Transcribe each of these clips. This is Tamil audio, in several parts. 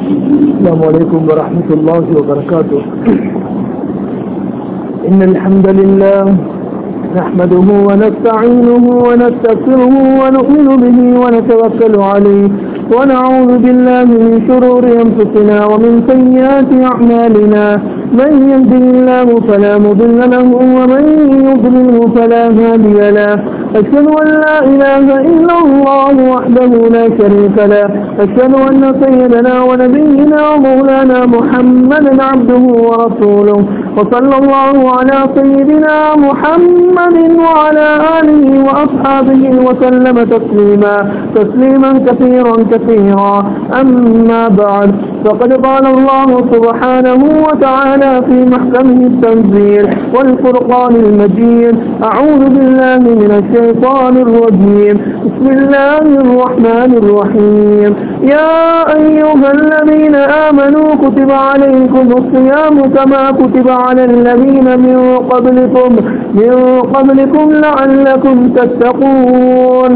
السلام عليكم ورحمة الله وبركاته إن الحمد لله نحمده ونستعينه ونستغفره ونؤمن به ونتوكل عليه ونعوذ بالله من شرور أنفسنا ومن سيئات أعمالنا من يهده الله فلا مضل له ومن يضلله فلا هادي له أشهد أن لا إله إلا الله وحده لا شريك له أشهد أن سيدنا ونبينا ومولانا محمدا عبده ورسوله وصلى الله على سيدنا محمد وعلى آله وأصحابه وسلم تسليما تسليما كثيرا كثيرا أما بعد فقد قال الله سبحانه وتعالى في محكمه التنزيل والفرقان المجيد أعوذ بالله من الشيطان الرجيم بسم الله الرحمن الرحيم يا أيها الذين آمنوا كتب عليكم الصيام كما كتب على الذين من قبلكم من قبلكم لعلكم تتقون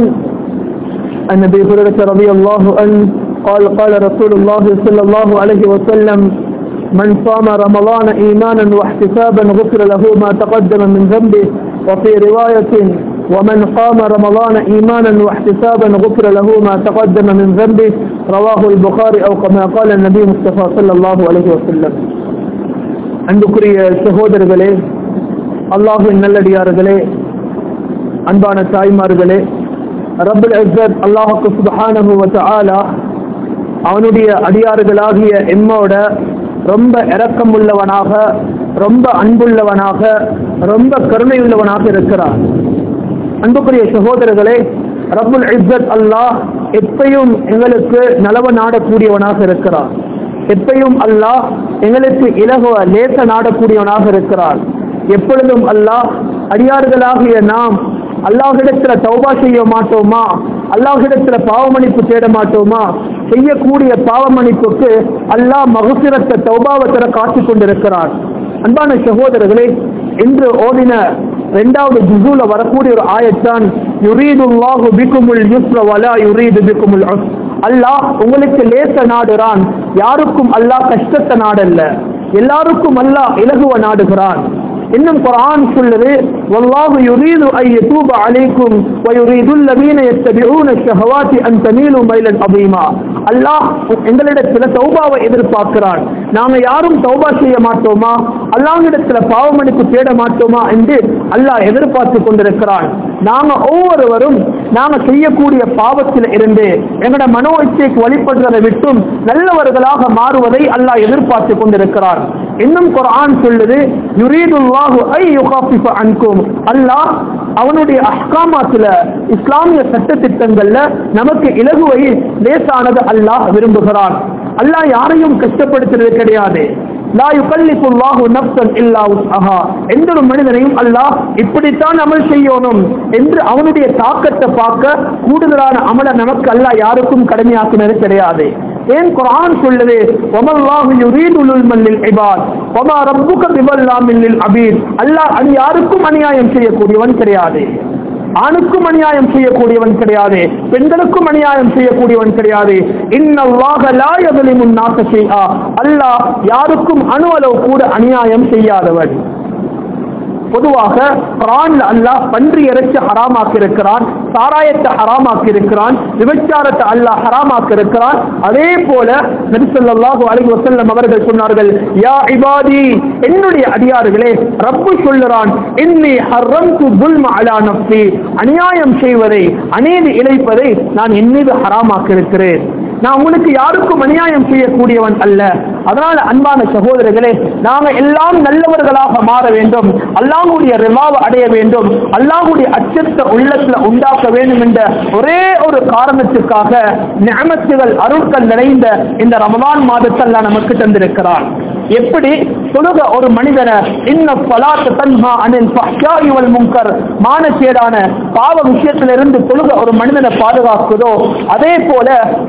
عن ابي هريره رضي الله عنه قال قال رسول الله صلى الله عليه وسلم من صام رمضان ايمانا واحتسابا غفر له ما تقدم من ذنبه وفي روايه ومن قام رمضان ايمانا واحتسابا غفر له ما تقدم من ذنبه رواه البخاري او كما قال النبي مصطفى صلى الله عليه وسلم அன்புக்குரிய சகோதரர்களே அல்லாஹின் நல்லடியார்களே அன்பான தாய்மார்களே ரபுல் இஸ்ஸத் அல்லாஹுக்கு சுபஹானஹு வ தஆலா அவனுடைய அடியார்களாகிய எம்மோட ரொம்ப இரக்கம் உள்ளவனாக ரொம்ப அன்புள்ளவனாக ரொம்ப கருணையுள்ளவனாக இருக்கிறார் அன்புக்குரிய சகோதரர்களே ரபுல் இஸ்ஸத் அல்லாஹ் எப்பையும் எங்களுக்கு நலவ நாடக்கூடியவனாக இருக்கிறார் எப்பையும் அல்லாஹ் எங்களுக்கு இலகுவ லேச நாடக்கூடியவனாக இருக்கிறார் எப்பொழுதும் அல்லாஹ் அடியார்களாகிய நாம் அல்லாஹிடத்துல தௌபா செய்ய மாட்டோமா அல்லாஹிடத்துல பாவமணிப்பு தேட மாட்டோமா செய்யக்கூடிய பாவமணிப்புக்கு அல்லாஹ் மகசிரத்தை தௌபாவத்திர காத்து கொண்டிருக்கிறார் அன்பான சகோதரர்களே இன்று ஓடின இரண்டாவது ஜுசூல வரக்கூடிய ஒரு ஆயத்தான் யுரீதுல்லாஹு பிகுமுல் யுஸ்ர வலா யுரீது பிகுமுல் அல்லாஹ் உங்களுக்கு லேச நாடுறான் யாருக்கும் அல்லாஹ் கஷ்டத்தை நாடல்ல எல்லாருக்கும் அல்லாஹ் இலகுவ நாடுகிறான் இன்னும் குர்ஆன் சொல்லுது வல்லாஹு யுரீது ஐ யதூப அலைக்கும் வ யுரீது அல்லதீன யத்தபிஊன ஷஹவாத்தி அன் தமீலு மைலன் அதீமா அல்லாஹ் எங்களிடத்துல தௌபாவை எதிர்பார்க்கிறான் நாங்க யாரும் தௌபா செய்ய மாட்டோமா அல்லாஹ்விடத்துல பாவமணிப்பு தேட மாட்டோமா என்று அல்லாஹ் எதிர்பார்த்து கொண்டிருக்கிறான் நாங்க ஒவ்வொருவரும் நாங்க செய்யக்கூடிய பாவத்தில் இருந்து எங்களோட மனோ இச்சைக்கு வழிபடுறதை விட்டும் நல்லவர்களாக மாறுவதை அல்லாஹ் எதிர்பார்த்து கொண்டிருக்கிறான் இன்னும் குர்ஆன் சொல்லுது யுரீதுல்லாஹு ஐ யுகாஃபிஃப அன்கும் அல்லாஹ் அவனுடைய அஹ்காமாத்துல இஸ்லாமிய சட்ட திட்டங்கள்ல நமக்கு இலகுவை லேசானது அல்லாஹ் விரும்புகிறான் அல்லாஹ் யாரையும் கஷ்டப்படுத்துறது கிடையாது லா யுகல்லிஃபுல்லாஹு நஃப்ஸன் இல்லா உஸ்அஹா எந்த ஒரு மனிதனையும் அல்லாஹ் இப்படித்தான் அமல் செய்யணும் என்று அவனுடைய தாக்கத்தை பார்க்க கூடுதலான அமல நமக்கு அல்லாஹ் யாருக்கும் கடமையாக்குனது கிடையாது ஏன் குர்ஆன் சொல்லுது வமல்லாஹு யுரீது லுல்மன் லில் இபாத் வமா ரப்புக பிவல்லாமின் லில் அபீத் அல்லாஹ் அது யாருக்கும் அநியாயம் செய்யக்கூடியவன் கிடையாது ஆணுக்கும் அநியாயம் செய்யக்கூடியவன் கிடையாது பெண்களுக்கும் அநியாயம் செய்யக்கூடியவன் கிடையாது இன்னல்லாஹ லா யظلم الناس شيئا அல்லாஹ் யாருக்கும் அணு அளவு கூட அநியாயம் செய்யாதவன் பொதுவாக குரான்ல அல்லாஹ் பன்றி இறைச்சி ஹராமாக்கி இருக்கிறான் சாராயத்தை ஹராமாக்கி இருக்கிறான் விபச்சாரத்தை அல்லாஹ் ஹராமாக்கி இருக்கிறான் அதே போல நபிசல்லாஹு அலைஹி வஸல்லம் அவர்கள் சொன்னார்கள் யா இபாதி என்னுடைய அடியார்களே ரப்பு சொல்லுறான் இன்னி ஹர்ரம்து துல்ம அலா நஃப்ஸி அநியாயம் செய்வதை அநீதி இழைப்பதை நான் என் மீது ஹராமாக்கி இருக்கிறேன் நான் உங்களுக்கு யாருக்கும் அநியாயம் செய்யக்கூடியவன் அல்ல அதனால அன்பான சகோதரர்களே நாங்க எல்லாம் நல்லவர்களாக மாற வேண்டும் அல்லாஹுடைய ரிவாவை அடைய வேண்டும் அல்லாஹுடைய அச்சத்தை உள்ளத்துல உண்டாக்க வேண்டும் என்ற ஒரே ஒரு காரணத்துக்காக நியமத்துகள் அருட்கள் நிறைந்த இந்த ரமலான் மாதத்தை அல்லாஹ் நமக்கு தந்திருக்கிறான் எப்படி தொழுக ஒரு மனிதனை இன்ன பலாத்த தன்ஹா அனில் ஃபஹ்ஷாஇ வல் முன்கர் மானக்கேடான பாவ விஷயத்திலிருந்து தொழுக ஒரு மனிதனை பாதுகாக்குதோ அதே போல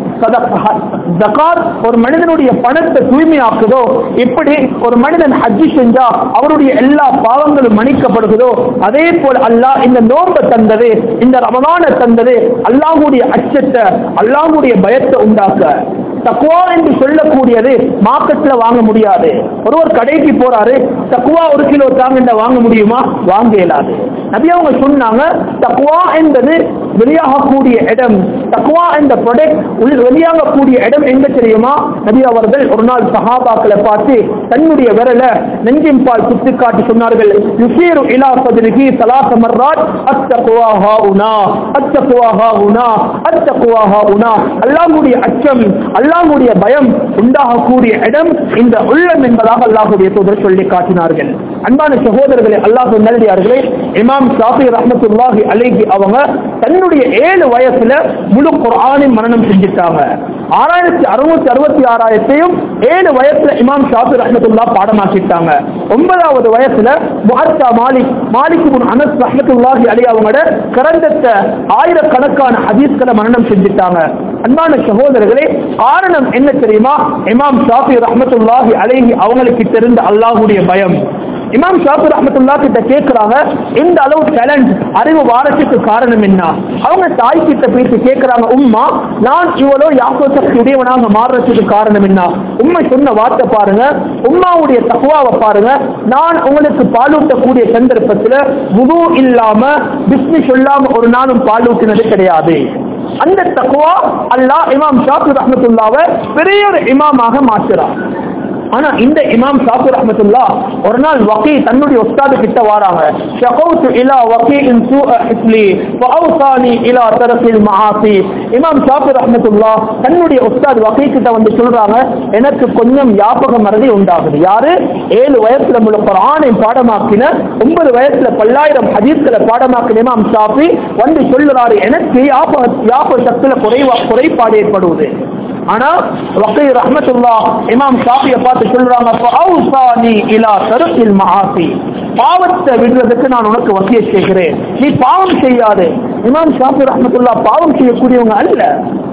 ஜகாத் ஒரு மனிதனுடைய பணத்தை தூய்மையாக்குதோ இப்படி ஒரு மனிதன் ஹஜ்ஜி செஞ்சா அவருடைய எல்லா பாவங்களும் மன்னிக்கப்படுகிறதோ அதே போல அல்லாஹ் இந்த நோன்பை தந்தது இந்த ரமலானை தந்தது அல்லாஹ்வுடைய அச்சத்தை அல்லாஹ்வுடைய பயத்தை உண்டாக்க தக்குவா என்று சொல்லக்கூடிய வாங்கக்கூடியது மார்க்கெட்ல வாங்க முடியாது ஒருவர் கடைக்கு போறாரு தக்குவா ஒரு கிலோ தாங்க வாங்க முடியுமா வாங்க இயலாது நபி அவங்க சொன்னாங்க தக்குவா என்பது வெளியாகக்கூடிய இடம் தக்குவா என்ற ப்ராடக்ட் உள் வெளியாகக்கூடிய இடம் எங்க தெரியுமா நபி அவர்கள் ஒரு நாள் சஹாபாக்களை பார்த்து தன்னுடைய விரல நெஞ்சின் பால் குத்தி காட்டி சொன்னார்கள் யுசீரு இலா சதுரிகி சலாச மர்ராத் அத்தகுவா ஹாஉனா அத்தகுவா ஹாஉனா அத்தகுவா ஹாஉனா அல்லாஹ்வுடைய அச்சம் அல்லாஹ்வுடைய பயம் உண்டாகக்கூடிய இடம் இந்த உள்ளம் என்பதாக அல்லாஹ்வுடைய தூதர் சொல்லி காட்டினார்கள் அன்பான சகோதரர்களே அல்லாஹ் நல்லடியார்களே இமாம் ஷாஃபி ரஹ்மத்துல்லாஹி அலைஹி அவங்க தன்னுடைய ஏழு வயசுல முழு குர்ஆனின் மரணம் செஞ்சுட்டாங்க ஆறாயிரத்தி அறுநூத்தி அறுபத்தி ஆறாயிரத்தையும் ஏழு வயசுல இமாம் ஷாஃபி ரஹ்மத்துல்லா பாடமாக்கிட்டாங்க ஒன்பதாவது வயசுல முஹத்தா மாலிக் மாலிக் இப்னு அனஸ் ரஹ்மத்துல்லாஹி அலைஹி அவங்களோட கரந்தத்த ஆயிரக்கணக்கான ஹதீஸ்களை மரணம் செஞ்சுட்டாங்க அன்பான சகோதரர்களே காரணம் என்ன தெரியுமா இமாம் ஷாஃபி ரஹ்மத்துல்லாஹி அலைஹி அவங்களுக்கு தெரிந்த அல்லாஹ்வுடைய பயம் இமாம் ஷாஃபி ரஹ்மத்துல்லா கிட்ட கேட்கிறாங்க இந்த அளவு டேலண்ட் அறிவு வாரத்துக்கு காரணம் என்ன அவங்க தாய் கிட்ட போயிட்டு கேட்கிறாங்க உம்மா நான் இவ்வளோ யாக்கோ சக்தி உடையவனாக மாறுறதுக்கு காரணம் என்ன உண்மை சொன்ன வார்த்தை பாருங்க உம்மாவுடைய தகுவாவை பாருங்க நான் உங்களுக்கு பாலூட்டக்கூடிய சந்தர்ப்பத்தில் முது இல்லாம பிஸ்மி சொல்லாம ஒரு நாளும் பாலூட்டினது கிடையாது அந்த தக்குவா அல்லாஹ் இமாம் ஷாஃபி ரஹ்மத்துல்லாவை பெரிய ஒரு இமாமாக மாற்றுறார் ஆனா இந்த இமாம் ஷாஃபி ரஹ்மத்துல்லா ஒரு நாள் வக்கீ தன்னுடைய உஸ்தாது கிட்ட வராங்க ஷகௌத்து இலா வக்கீஇன் சூஅ ஹிஸ்லி ஃபஅவ்சானி இலா தரஃபில் மஆசி இமாம் ஷாஃபி ரஹ்மத்துல்லா தன்னுடைய உஸ்தாத் வக்கீ கிட்ட வந்து சொல்றாங்க எனக்கு கொஞ்சம் ஞாபக மறதி உண்டாகுது யாரு ஏழு வயசுல முழு குர்ஆனை பாடமாக்கின ஒன்பது வயசுல பல்லாயிரம் ஹதீஸ்களை பாடமாக்கின இமாம் ஷாஃபி வந்து சொல்லுறாரு எனக்கு ஞாபக ஞாபக சக்தியில குறைவா குறைபாடு ஏற்படுவது ஆனா வக்கீ ரஹ்மத்துல்லா இமாம் ஷாஃபியை பார்த்து சொல்றாங்க ஃபஅவ்சானி இலா தருக்கில் மஆசி பாவத்தை விடுறதுக்கு நான் உனக்கு வசிய செய்கிறேன் நீ பாவம் செய்யாதே இமாம் ஷாஃபி ரஹ்மத்துல்லா பாவம் செய்யக்கூடியவங்க அல்ல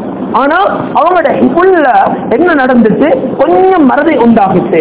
ஆனா அவங்களோட உள்ள என்ன நடந்துச்சு கொஞ்சம் மறதி உண்டாகிட்டு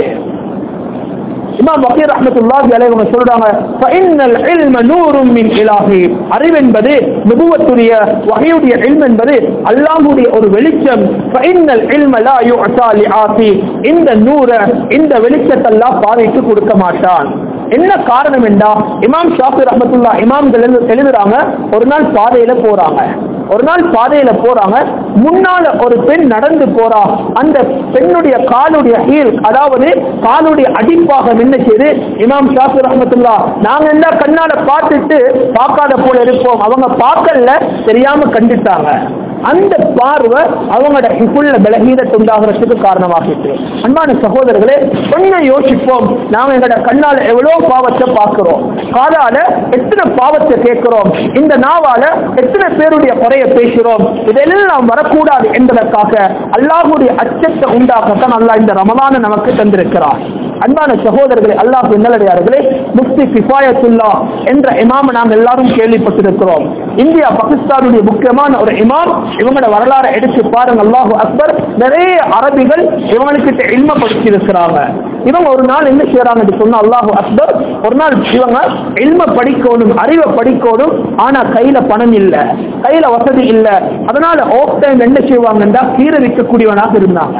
இமாம் பக்கீர் ரஹ்மத்துல்லாஹி அலைஹி அவங்க சொல்றாங்க ஃபஇன்னல் இல்ம நூரும் மின் இலாஹி அறிவென்பது நுபுவத்துடைய வகையுடைய இல்ம் என்பது அல்லாஹ்வுடைய ஒரு வெளிச்சம் ஃபஇன்னல் இல்ம லா யுஅதா லிஆசி இந்த நூர இந்த வெளிச்சத்தை அல்லாஹ் பாதைக்கு கொடுக்க மாட்டான் என்ன காரணம் என்றா இமாம் ஷாஃபி ரஹ்மத்துல்லா இமாம்கள் எழுது- எழுதுறாங்க ஒரு நாள் பாதையில போறாங்க ஒரு நாள் பாதையில போறாங்க முன்னால ஒரு பெண் நடந்து போறா அந்த பெண்ணுடைய காலுடைய ஹீல் அதாவது காலுடைய அடிப்பாக என்ன செய்து இமாம் ஷாஃபி ரஹ்மத்துல்லா நாங்க என்ன கண்ணால பார்த்துட்டு பார்க்காத போல இருப்போம் அவங்க பார்க்கல தெரியாம கண்டிட்டாங்க அந்த பார்வை அவங்களோட ஹிப்புள்ள பலகீனத்தை உண்டாகிறதுக்கு காரணமாகிட்டு அன்பான சகோதரர்களே கொஞ்சம் யோசிப்போம் நாம எங்களோட கண்ணால எவ்வளவு பாவத்தை பார்க்கிறோம் காதால எத்தனை பாவத்தை கேட்கிறோம் இந்த நாவால எத்தனை பேருடைய குறைய பேசுகிறோம் இதெல்லாம் வரக்கூடாது என்பதற்காக அல்லாஹுடைய அச்சத்தை உண்டாக்கத்தான் அல்லாஹ் இந்த ரமலான நமக்கு தந்திருக்கிறார் அன்பான சகோதரர்களே அல்லாஹ் நல்லடியார்களே முஃப்தி கிஃபாயத்துல்லா என்ற இமாம் நாங்கள் எல்லாரும் கேள்விப்பட்டிருக்கிறோம் இந்தியா பாகிஸ்தானுடைய முக்கியமான ஒரு இமாம் இவங்களோட வரலாறு எடுத்து பாருங்க அல்லாஹு அக்பர் நிறைய அரபிகள் இவங்களுக்கு இல்ம படிச்சிருக்கிறாங்க இவங்க ஒரு நாள் என்ன செய்யறாங்க என்று சொன்னா அல்லாஹு அக்பர் ஒரு நாள் இவங்க இல்ம படிக்கணும் அறிவை படிக்கணும் ஆனா கையில பணம் இல்ல கையில வசதி இல்ல அதனால ஓப் டைம் என்ன செய்வாங்கன்னா கீரை விற்கக்கூடியவனாக இருந்தாங்க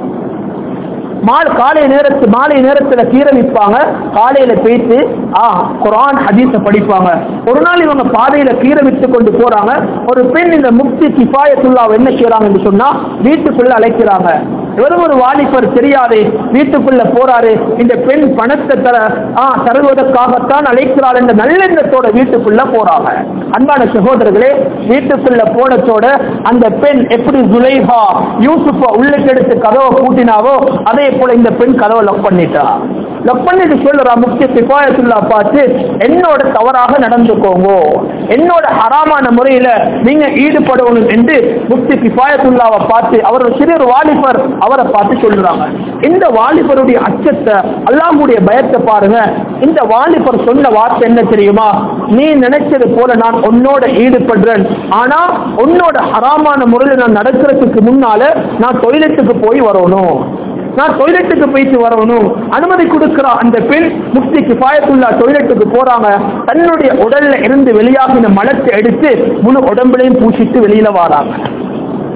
மால் காலை நேரத்து மாலை நேரத்துல கீரை விற்பாங்க காலையில போயிட்டு ஆ குரான் ஹதீஸ படிப்பாங்க ஒரு நாள் இவங்க பாதையில கீரை வித்து கொண்டு போறாங்க ஒரு பெண் இந்த முக்தி கிஃபாயத்துல்லாவை என்ன செய்யறாங்கன்னு சொன்னா வீட்டுக்குள்ள அழைக்கிறாங்க வெறும் ஒரு வாலிபர் தெரியாது வீட்டுக்குள்ள போறாரு இந்த பெண் பணத்தை தர ஆ தருவதற்காகத்தான் அழைக்கிறாள் என்ற நல்லெண்ணத்தோட வீட்டுக்குள்ள போறாங்க அன்பான சகோதரர்களே வீட்டுக்குள்ள போனதோட அந்த பெண் எப்படி ஜுலைஹா யூசுஃப உள்ளுக்கு எடுத்து கதவை பூட்டினாவோ அதே போல இந்த பெண் கதவை லக் பண்ணிட்டா லக் பண்ணிட்டு சொல்லுறா முக்கிய சிபாயத்துல்லா பார்த்து என்னோட தவறாக நடந்துக்கோங்க என்னோட ஹராமான முறையில நீங்க ஈடுபடணும் என்று முக்தி கிஃபாயத்துல்லாவை பார்த்து அவர் ஒரு சிறிய ஒரு வாலிபர் அவரை பார்த்து சொல்லுறாங்க இந்த வாலிபருடைய அச்சத்தை அல்லாஹ்வுடைய பயத்தை பாருங்க இந்த வாலிபர் சொன்ன வார்த்தை என்ன தெரியுமா நீ நினைச்சது போல நான் உன்னோட ஈடுபடுறேன் ஆனா உன்னோட ஹராமான முறையில் நான் நடக்கிறதுக்கு முன்னால நான் டொய்லெட்டுக்கு போய் வரணும் நான் டொய்லெட்டுக்கு போயிட்டு வரணும் அனுமதி கொடுக்கிறா அந்த பெண் முக்தி கிஃபாயத்துல்லா டொய்லெட்டுக்கு போறாங்க தன்னுடைய உடல்ல இருந்து வெளியாகின மலத்தை எடுத்து முழு உடம்புலையும் பூசிட்டு வெளியில வராங்க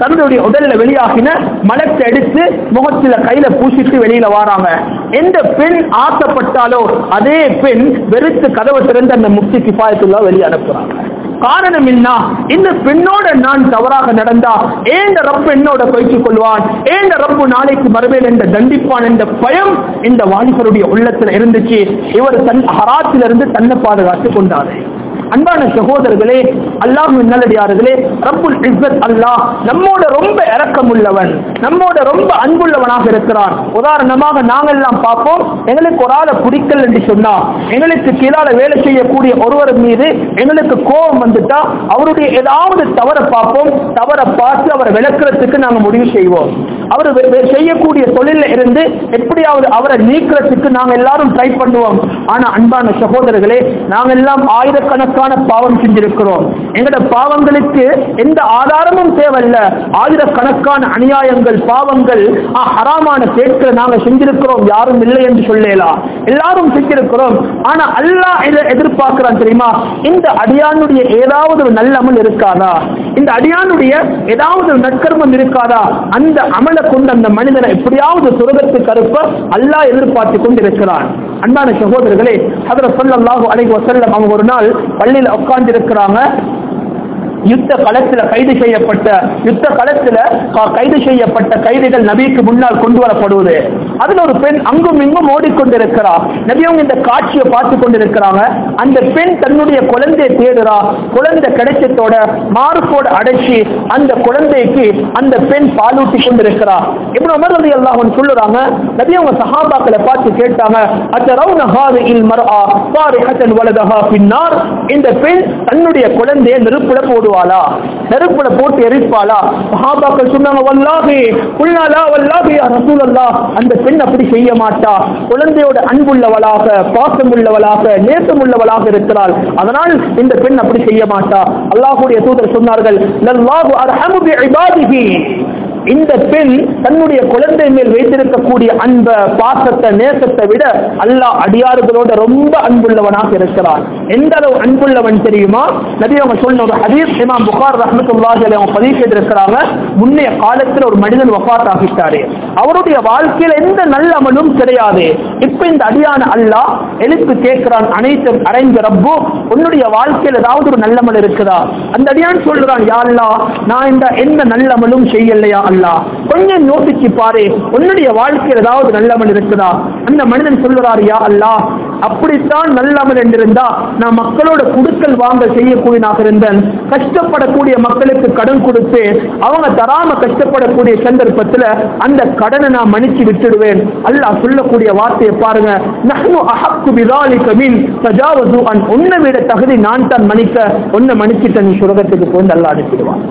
தன்னுடைய உடல்ல வெளியாகின மலத்தை எடுத்து முகத்துல கையில பூசிட்டு வெளியில வாராங்க எந்த பெண் ஆசைப்பட்டாலோ அதே பெண் வெறுத்து கதவை திறந்து அந்த முக்தி கிஃபாயத்துள்ள வெளியே அனுப்புறாங்க காரணம் என்ன இந்த பெண்ணோட நான் தவறாக நடந்தா ஏந்த ரப்பு என்னோட பயிற்சிக் கொள்வான் ஏந்த ரப்பு நாளைக்கு மறுவேல் என்ற தண்டிப்பான் என்ற பயம் இந்த வாலிபருடைய உள்ளத்துல இருந்துச்சு இவர் தன் ஹராத்திலிருந்து தன்னை பாதுகாத்துக் கொண்டாரு அன்பான சகோதரர்களே அல்லாஹ் நல்லடியார்களே ரப்புல் இஸ்ஸத் அல்லாஹ் நம்மோட ரொம்ப இரக்கம் உள்ளவன் நம்மோட ரொம்ப அன்புள்ளவனாக இருக்கிறான் உதாரணமாக நாங்கள் எல்லாம் பார்ப்போம் எங்களுக்கு ஒரு ஆளை பிடிக்கல என்று சொன்னா எங்களுக்கு கீழால வேலை செய்யக்கூடிய ஒருவர் மீது எங்களுக்கு கோபம் வந்துட்டா அவருடைய ஏதாவது தவற பார்ப்போம் தவற பார்த்து அவரை விளக்குறதுக்கு நாங்க முடிவு செய்வோம் அவர் வெ- வெ- செய்யக்கூடிய தொழில இருந்து எப்படியாவது அவரை நீக்கிறதுக்கு நாங்க எல்லாரும் ட்ரை பண்ணுவோம் ஆனா அன்பான சகோதரர்களே நாங்க எல்லாம் ஆயிரக்கணக்கான பாவம் செஞ்சிருக்கிறோம் எங்கட பாவங்களுக்கு எந்த ஆதாரமும் தேவையில்ல ஆயிரக்கணக்கான அநியாயங்கள் பாவங்கள் ஆ, ஹராமான கேட்களை நாங்க செஞ்சிருக்கிறோம் யாரும் இல்லை என்று சொல்லலாம் எல்லாரும் செஞ்சிருக்கிறோம் ஆனா அல்லாஹ் இதை எதிர்பார்க்கிறான் தெரியுமா இந்த அடியானுடைய ஏதாவது ஒரு நல்ல அமல் இருக்காதா இந்த அடியானுடைய ஏதாவது ஒரு நற்கர்மம் இருக்காதா அந்த அமலை கொண்டு அந்த மனிதனை எப்படியாவது சுரகத்துக்கு அறுப்ப அல்லாஹ் எதிர்பார்த்து கொண்டிருக்கிறான் அன்பான சகோதரர்களே அதில் சொல்லல்லாஹு அலைஹி வஸல்லம் அவங்க ஒரு நாள் பள்ளியில் உட்கார்ந்து இருக்கிறாங்க யுத்த களத்துல கைது செய்யப்பட்ட யுத்த களத்துல க- கைது செய்யப்பட்ட கைதிகள் நபிக்கு முன்னால் கொண்டு வரப்படுவது அதுல ஒரு பெண் அங்கும் இங்கும் ஓடிக்கொண்டிருக்கிறார் நபி அவங்க இந்த காட்சியை பார்த்து கொண்டிருக்கிறாங்க அந்த பெண் தன்னுடைய குழந்தையை தேடுறா குழந்தை கிடைச்சத்தோட மார்போடு அடைச்சி அந்த குழந்தைக்கு அந்த பெண் பாலூட்டி கொண்டிருக்கிறா இப்படி உமர் ரதி அல்லாஹ் சொல்லுறாங்க நபி அவங்க சஹாபாக்களை பார்த்து கேட்டாங்க அத்தரவுன ஹாதில் மர்ஆ சாரிஹத்தன் வலதஹா பின்னார் இந்த பெண் தன்னுடைய குழந்தையை நெருப்புல போடுவாளா நெருப்புல போட்டு எரிப்பாளா சஹாபாக்கள் சொன்னாங்க வல்லாஹி குல்நாலா வல்லாஹி யா ரசூலல்லாஹ் அந்த பெண் அப்படி செய்ய மாட்டா குழந்தையோட அன்புள்ளவளாக பாசமுள்ளவளாக நேசமுள்ளவளாக இருக்கிறாள் அதனால் இந்த பெண் அப்படி செய்ய மாட்டா அல்லாஹ்வுடைய தூதர் சொன்னார்கள் லல்லாஹு அர்ஹமு பி இபாதிஹி இந்த பெண் தன்னுடைய குழந்தை மேல் வைத்திருக்கக்கூடிய அன்ப பாசத்தை நேசத்தை விட அல்லாஹ் அடியாறுகளோட ரொம்ப அன்புள்ளவனாக இருக்கிறான் எந்த அளவு அன்புள்ளவன் தெரியுமா நபி அவங்க சொன்ன ஒரு ஹதீஸ் இமாம் புகார் ரஹ்மத்துல்லாஹி அலைஹி அவங்க பதிவு செய்திருக்கிறாங்க முன்னைய காலத்தில் ஒரு மனிதன் வஃபாத் ஆகிட்டாரு அவருடைய வாழ்க்கையில எந்த நல்ல அமலும் கிடையாது இப்ப இந்த அடியான அல்லாஹ் எழுத்து கேட்கிறான் அனைத்தும் அரைஞ்ச ரப்பு உன்னுடைய வாழ்க்கையில் ஏதாவது ஒரு நல்லமல் இருக்குதா அந்த அடியான் சொல்றான் யா அல்லாஹ் நான் இந்த எந்த நல்லமலும் செய்யலையா அல்லாஹ் கொஞ்சம் யோசிச்சு பாரு உன்னுடைய வாழ்க்கையில் ஏதாவது நல்லமல் இருக்குதா அந்த மனிதன் சொல்லுறாரு யா அல்லாஹ் அப்படித்தான் நல்லமல் என்றிருந்தா நான் மக்களோட குடுக்கல் வாங்க செய்யக்கூடியனாக இருந்தேன் கஷ்டப்படக்கூடிய மக்களுக்கு கடன் கொடுத்து அவங்க தராம கஷ்டப்படக்கூடிய சந்தர்ப்பத்துல அந்த கடனை நான் மன்னிச்சு விட்டுடுவேன் அல்லாஹ் சொல்லக்கூடிய வார்த்தையை பாருங்க நஹ்னு அஹக்கு பிதாலிக மின் தஜாவசு அன் உன்னை விட தகுதி நான் தான் மன்னிக்க உன்னை மன்னிச்சுட்ட நீ சுரகத்துக்கு போய் அல்லாஹ் அனுப்பிடுவான்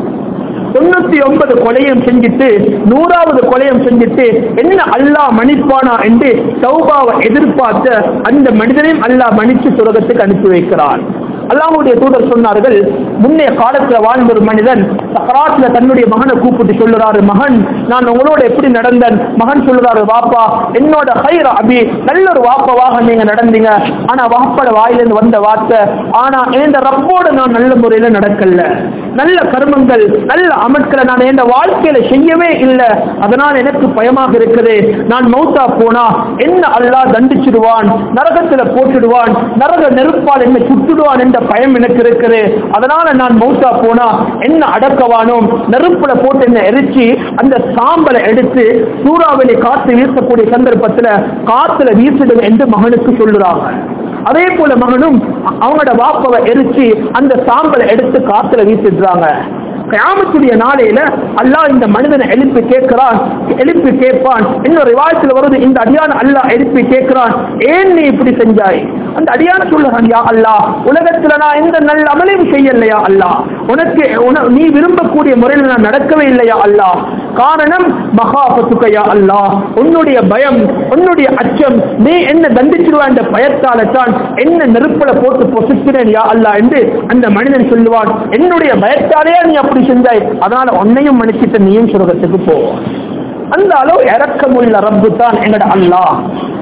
தொண்ணூத்தி ஒன்பது கொலையும் செஞ்சுட்டு நூறாவது கொலையும் செஞ்சுட்டு என்ன அல்லாஹ் மன்னிப்பானா என்று சௌபாவை எதிர்பார்த்த அந்த மனிதனையும் அல்லாஹ் மன்னிச்சு சுரகத்துக்கு அனுப்பி வைக்கிறான் அல்லாஹ்வுடைய தூதர் சொன்னார்கள் முன்னைய காலத்துல வாழ்ந்த ஒரு மனிதன் சக்கராத்துல தன்னுடைய மகனை கூப்பிட்டு சொல்லுறாரு மகன் நான் உங்களோட எப்படி நடந்தேன் மகன் சொல்லுறாரு வாப்பா என்னோட ஹைர அபி நல்ல ஒரு வாப்பாவாக நீங்க நடந்தீங்க ஆனா வாப்பட வாயிலிருந்து வந்த வார்த்தை ஆனா இந்த ரப்போட நான் நல்ல முறையில நடக்கல நல்ல கர்மங்கள் நல்ல அமட்களை நான் என் வாழ்க்கையில செய்யவே இல்லை அதனால் எனக்கு பயமாக இருக்குது நான் மௌத்தா போனா என்ன அல்லாஹ் தண்டிச்சிடுவான் நரகத்துல போட்டுடுவான் நரக நெருப்பால் என்ன சுட்டுடுவான் என்ற பயம் எனக்கு இருக்குது அதனால நான் மௌத்தா போனா என்ன அடக்கவானோம் நெருப்புல போட்டு என்ன எரிச்சு அந்த சாம்பலை எடுத்து சூறாவளி காத்து வீசக்கூடிய சந்தர்ப்பத்துல காத்துல வீசிடும் என்று மகனுக்கு சொல்லுறாங்க அதே போல மகனும் அவங்களோட வாப்பவை எரிச்சு அந்த சாம்பலை எடுத்து காத்துல வீசிடுறாங்க கியாமத்துடைய நாளையில அல்லாஹ் இந்த மனிதனை எழுப்பி கேட்கிறான் எழுப்பி கேட்பான் இன்னொரு விவாதத்தில் வருது இந்த அடியான அல்லாஹ் எழுப்பி கேட்கிறான் ஏன் நீ இப்படி செஞ்சாய் அந்த அடியான சொல்லுறான் யா அல்லாஹ் உலகத்துல நான் எந்த நல்ல அமலையும் செய்யலையா அல்லாஹ் உனக்கு உன- நீ விரும்பக்கூடிய முறையில் நான் நடக்கவே இல்லையா அல்லாஹ் காரணம் மகாபத்துக்கையா அல்லாஹ் உன்னுடைய பயம் உன்னுடைய அச்சம் நீ என்ன தண்டிச்சிருவா என்ற பயத்தால தான் என்ன நெருப்புல போட்டு பொசுக்கிறேன் யா அல்லாஹ் என்று அந்த மனிதன் சொல்லுவான் என்னுடைய பயத்தாலேயே நீ அப்படி செஞ்சாய் அதனால உன்னையும் மன்னிச்சிட்டு நீயும் சுரகத்துக்கு போ அந்த அளவு இறக்கமுள்ள ரப்பு தான் எங்கட அல்லாஹ்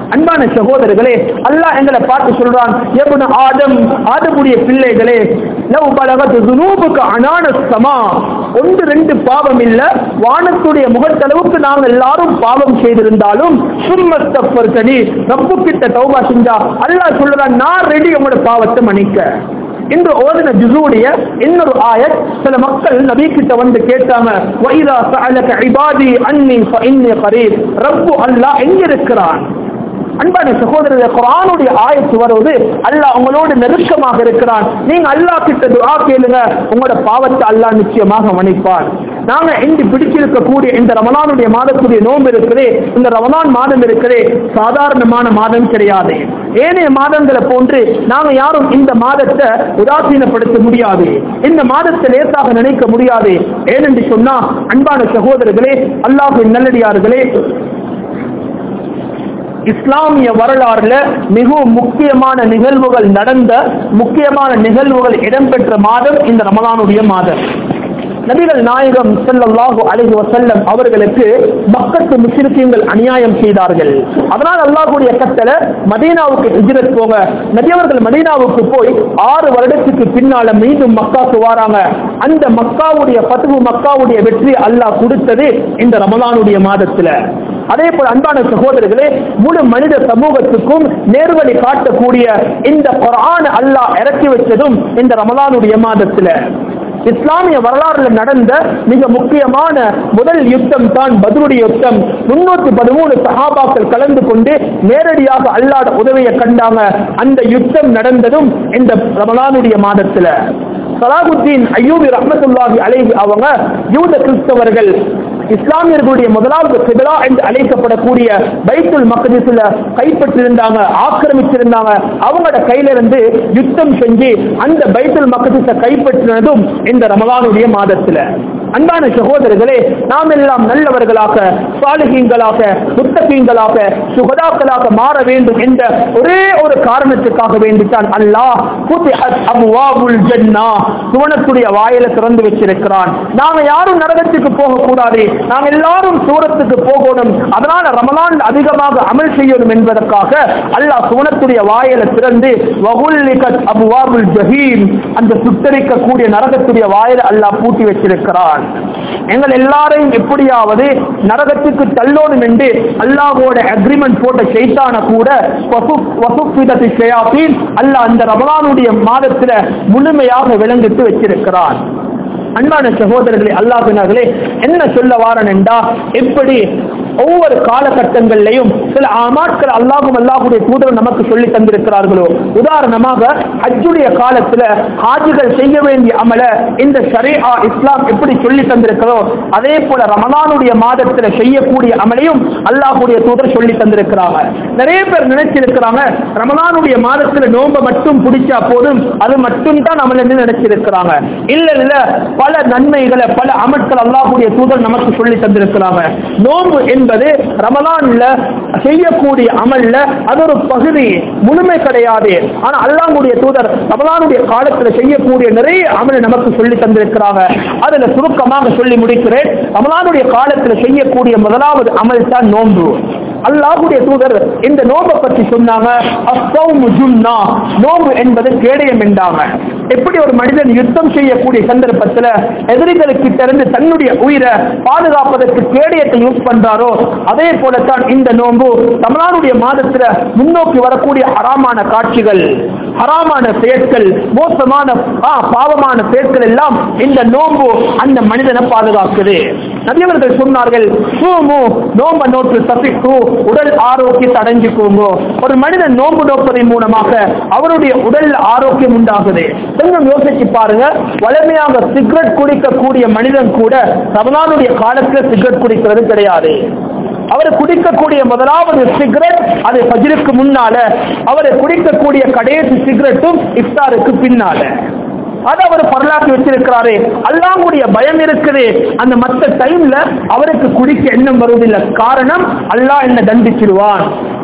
அன்பான சகோதரர்களே அல்லாஹ் எங்களை பார்த்து சொல்றான் எவனு ஆதம் ஆதமுடைய பிள்ளைகளே லவ் பலகத்து துனூபுக்கு அனான சமா ஒன்று ரெண்டு பாவம் இல்ல வானத்துடைய முகத்தளவுக்கு நாங்கள் எல்லாரும் பாவம் செய்திருந்தாலும் சும்மத்தப்பர் தனி ரப்பு கிட்ட தௌபா செஞ்சா அல்லாஹ் சொல்றான் நான் ரெடி உங்களோட பாவத்தை மன்னிக்க இந்த ஓதின ஜுசூடைய இன்னொரு ஆயத் சில மக்கள் நபி கிட்ட வந்து கேட்டாங்க வைரா சஅலக இபாதி அன்னி ஃபஇன்னி கரீப் ரப்பு அல்லாஹ் எங்க இருக்கிறான் அன்பான சகோதரர் குரானுடைய ஆயத்து வருவது அல்லாஹ் உங்களோடு நெருக்கமாக இருக்கிறான் நீங்க அல்லாஹ் கிட்ட துஆ கேளுங்க உங்களோட பாவத்தை அல்லாஹ் நிச்சயமாக மன்னிப்பான் நாங்க இன்று பிடிச்சிருக்கக்கூடிய இந்த ரமலானுடைய மாதத்துடைய நோன்பு இருக்கிறே இந்த ரமலான் மாதம் இருக்கிறே சாதாரணமான மாதம் கிடையாது ஏனைய மாதங்களை போன்று நாங்க யாரும் இந்த மாதத்தை உதாசீனப்படுத்த முடியாது இந்த மாதத்தை லேசாக நினைக்க முடியாது ஏனென்று சொன்னா அன்பான சகோதரர்களே அல்லாஹின் நல்லடியார்களே இஸ்லாமிய வரலாறுல மிகவும் முக்கியமான நிகழ்வுகள் நடந்த முக்கியமான நிகழ்வுகள் இடம்பெற்ற மாதம் இந்த ரமலானுடைய மாதம் நபிகள் நாயகம் ஸல்லல்லாஹு அலைஹி வஸல்லம் அவர்களுக்கு மக்கத்து முஸ்லிம்கள் அநியாயம் செய்தார்கள் அதனால் அல்லாஹ்வுடைய கட்டளை மதீனாவுக்கு ஹிஜ்ரத் போக நபி அவர்கள் மதீனாவுக்கு போய் ஆறு வருடத்துக்கு பின்னால மீண்டும் மக்காவுக்கு வராங்க அந்த மக்காவுடைய பத்துவு மக்காவுடைய வெற்றி அல்லாஹ் கொடுத்தது இந்த ரமலானுடைய மாதத்துல அதே போல அன்பான சகோதரர்களே முழு மனித சமூகத்துக்கும் நேர்வழி காட்டக்கூடிய இந்த குர்ஆன் அல்லாஹ் இறக்கி வச்சதும் இந்த ரமலானுடைய மாதத்துல இஸ்லாமிய வரலாறுல நடந்த மிக முக்கியமான முதல் யுத்தம் தான் பத்ருடைய யுத்தம் முன்னூத்தி பதிமூணு சஹாபாக்கள் கலந்து கொண்டு நேரடியாக அல்லாட உதவியை கண்டாங்க அந்த யுத்தம் நடந்ததும் இந்த ரமலானுடைய மாதத்துல சலாகுத்தீன் ஐயூபி ரஹமத்துல்லாஹி அலைஹி அவங்க யூத கிறிஸ்தவர்கள் இஸ்லாமியர்களுடைய முதலாவது கிபிலா என்று அழைக்கப்படக்கூடிய பைத்துல் மக்திஸ்ல கைப்பற்றிருந்தாங்க ஆக்கிரமிச்சிருந்தாங்க அவங்களோட கையில இருந்து யுத்தம் செஞ்சு அந்த பைத்துல் மக்திஸ கைப்பற்றினதும் இந்த ரமலானுடைய மாதத்துல அன்பான சகோதரர்களே நாம் எல்லாம் நல்லவர்களாக சாலிகீங்களாக முத்தகீங்களாக சுகதாக்களாக மாற வேண்டும் என்ற ஒரே ஒரு காரணத்துக்காக வேண்டித்தான் அல்லாஹ் ஃபுத்திஹத் அப்வாபுல் ஜன்னா சுவனத்துடைய வாயில திறந்து வச்சிருக்கிறான் நாம யாரும் நரகத்துக்கு போக கூடாது நாம் எல்லாரும் சூரத்துக்கு போகணும் அதனால ரமலான் அதிகமாக அமல் செய்யணும் என்பதற்காக அல்லாஹ் சுவனத்துடைய வாயில திறந்து வகுல்லிகத் அபுவாபுல் ஜஹீம் அந்த சுத்தரிக்கக்கூடிய நரகத்துடைய வாயில அல்லாஹ் பூட்டி வச்சிருக்கிறான் எங்கள் எல்லாரையும் எப்படியாவது நரகத்துக்கு தள்ளோடும் என்று அல்லாஹோட அக்ரிமெண்ட் போட்ட செய்தான கூட அல்லாஹ் அந்த ரமலானுடைய மாதத்துல முழுமையாக விளங்கிட்டு வச்சிருக்கிறான் அன்பான சகோதரர்களே அல்லாஹினார்களே என்ன சொல்ல வாரன் என்றா எப்படி ஒவ்வொரு காலகட்டங்களிலையும் சில ஆமாட்கள் அல்லாஹும் அல்லாஹுடைய தூதர் நமக்கு சொல்லி தந்திருக்கிறார்களோ உதாரணமாக ஹஜ்ஜுடைய காலத்துல ஹாஜிகள் செய்ய வேண்டிய அமல இந்த ஷரீஆ இஸ்லாம் எப்படி சொல்லி தந்திருக்கிறோ அதே போல ரமலானுடைய மாதத்துல செய்யக்கூடிய அமலையும் அல்லாஹுடைய தூதர் சொல்லி தந்திருக்கிறாங்க நிறைய பேர் நினைச்சிருக்கிறாங்க ரமலானுடைய மாதத்துல நோன்பை மட்டும் பிடிச்சா போதும் அது மட்டும் தான் அமல் என்று நினைச்சிருக்கிறாங்க இல்ல இல்ல பல நன்மைகளை பல அமட்கள் அல்லாஹுடைய தூதர் நமக்கு சொல்லி தந்திருக்கிறாங்க நோன்பு என்பது ரமலான்ல செய்யக்கூடிய அமல்ல அது ஒரு பகுதி முழுமை கிடையாது ஆனா அல்லாஹுடைய தூதர் ரமலானுடைய காலத்துல செய்யக்கூடிய நிறைய அமலை நமக்கு சொல்லி தந்திருக்கிறாங்க அதுல சுருக்கமாக சொல்லி முடிக்கிறேன் ரமலானுடைய காலத்துல செய்யக்கூடிய முதலாவது அமல் தான் நோன்பு அல்லாஹுடைய தூதர் இந்த நோம்பை பற்றி சொன்னாங்க அஸ்ஸௌமு ஜுன்னா நோம்பு என்பது கேடயம் என்றாங்க எப்படி ஒரு மனிதன் யுத்தம் செய்யக்கூடிய சந்தர்ப்பத்தில் எதிரிகளுக்கிட்ட இருந்து தன்னுடைய உயிரை பாதுகாப்பதற்கு கேடயத்தை யூஸ் பண்றாரோ அதே போலத்தான் இந்த நோன்பு தமிழ்நாடுடைய மாதத்துல முன்னோக்கி வரக்கூடிய ஹராமான காட்சிகள் ஹராமான செயற்கள் மோசமான ஆ, பாவமான செயற்கள் எல்லாம் இந்த நோன்பு அந்த மனிதனை பாதுகாக்குது நபியவர்கள் சொன்னார்கள் சூமு நோம்ப நோட்டு தப்பிக்கு உடல் ஆரோக்கியத்தை அடைஞ்சுக்கோங்க ஒரு மனிதன் நோன்பு நோப்பதன் மூலமாக அவருடைய உடல் ஆரோக்கியம் உண்டாகுது கொஞ்சம் யோசிச்சு பாருங்க வலிமையாக சிகரெட் குடிக்கக்கூடிய மனிதன் கூட ரமலானுடைய காலத்துல சிகரெட் குடிக்கிறது கிடையாது அவர் குடிக்கக்கூடிய முதலாவது சிகரெட் அது ஃபஜ்ருக்கு முன்னால அவர் குடிக்கக்கூடிய கடைசி சிகரெட்டும் இஃப்தாருக்கு பின்னால அது அவர் பரலாக்கி வச்சிருக்கிறாரு அல்லாஹ்வுடைய பயம் இருக்குது அந்த மத்த டைம்ல அவருக்கு குடிக்க எண்ணம் வருவதில்லை காரணம் அல்லாஹ் என்ன தண்டிச்சிடுவான்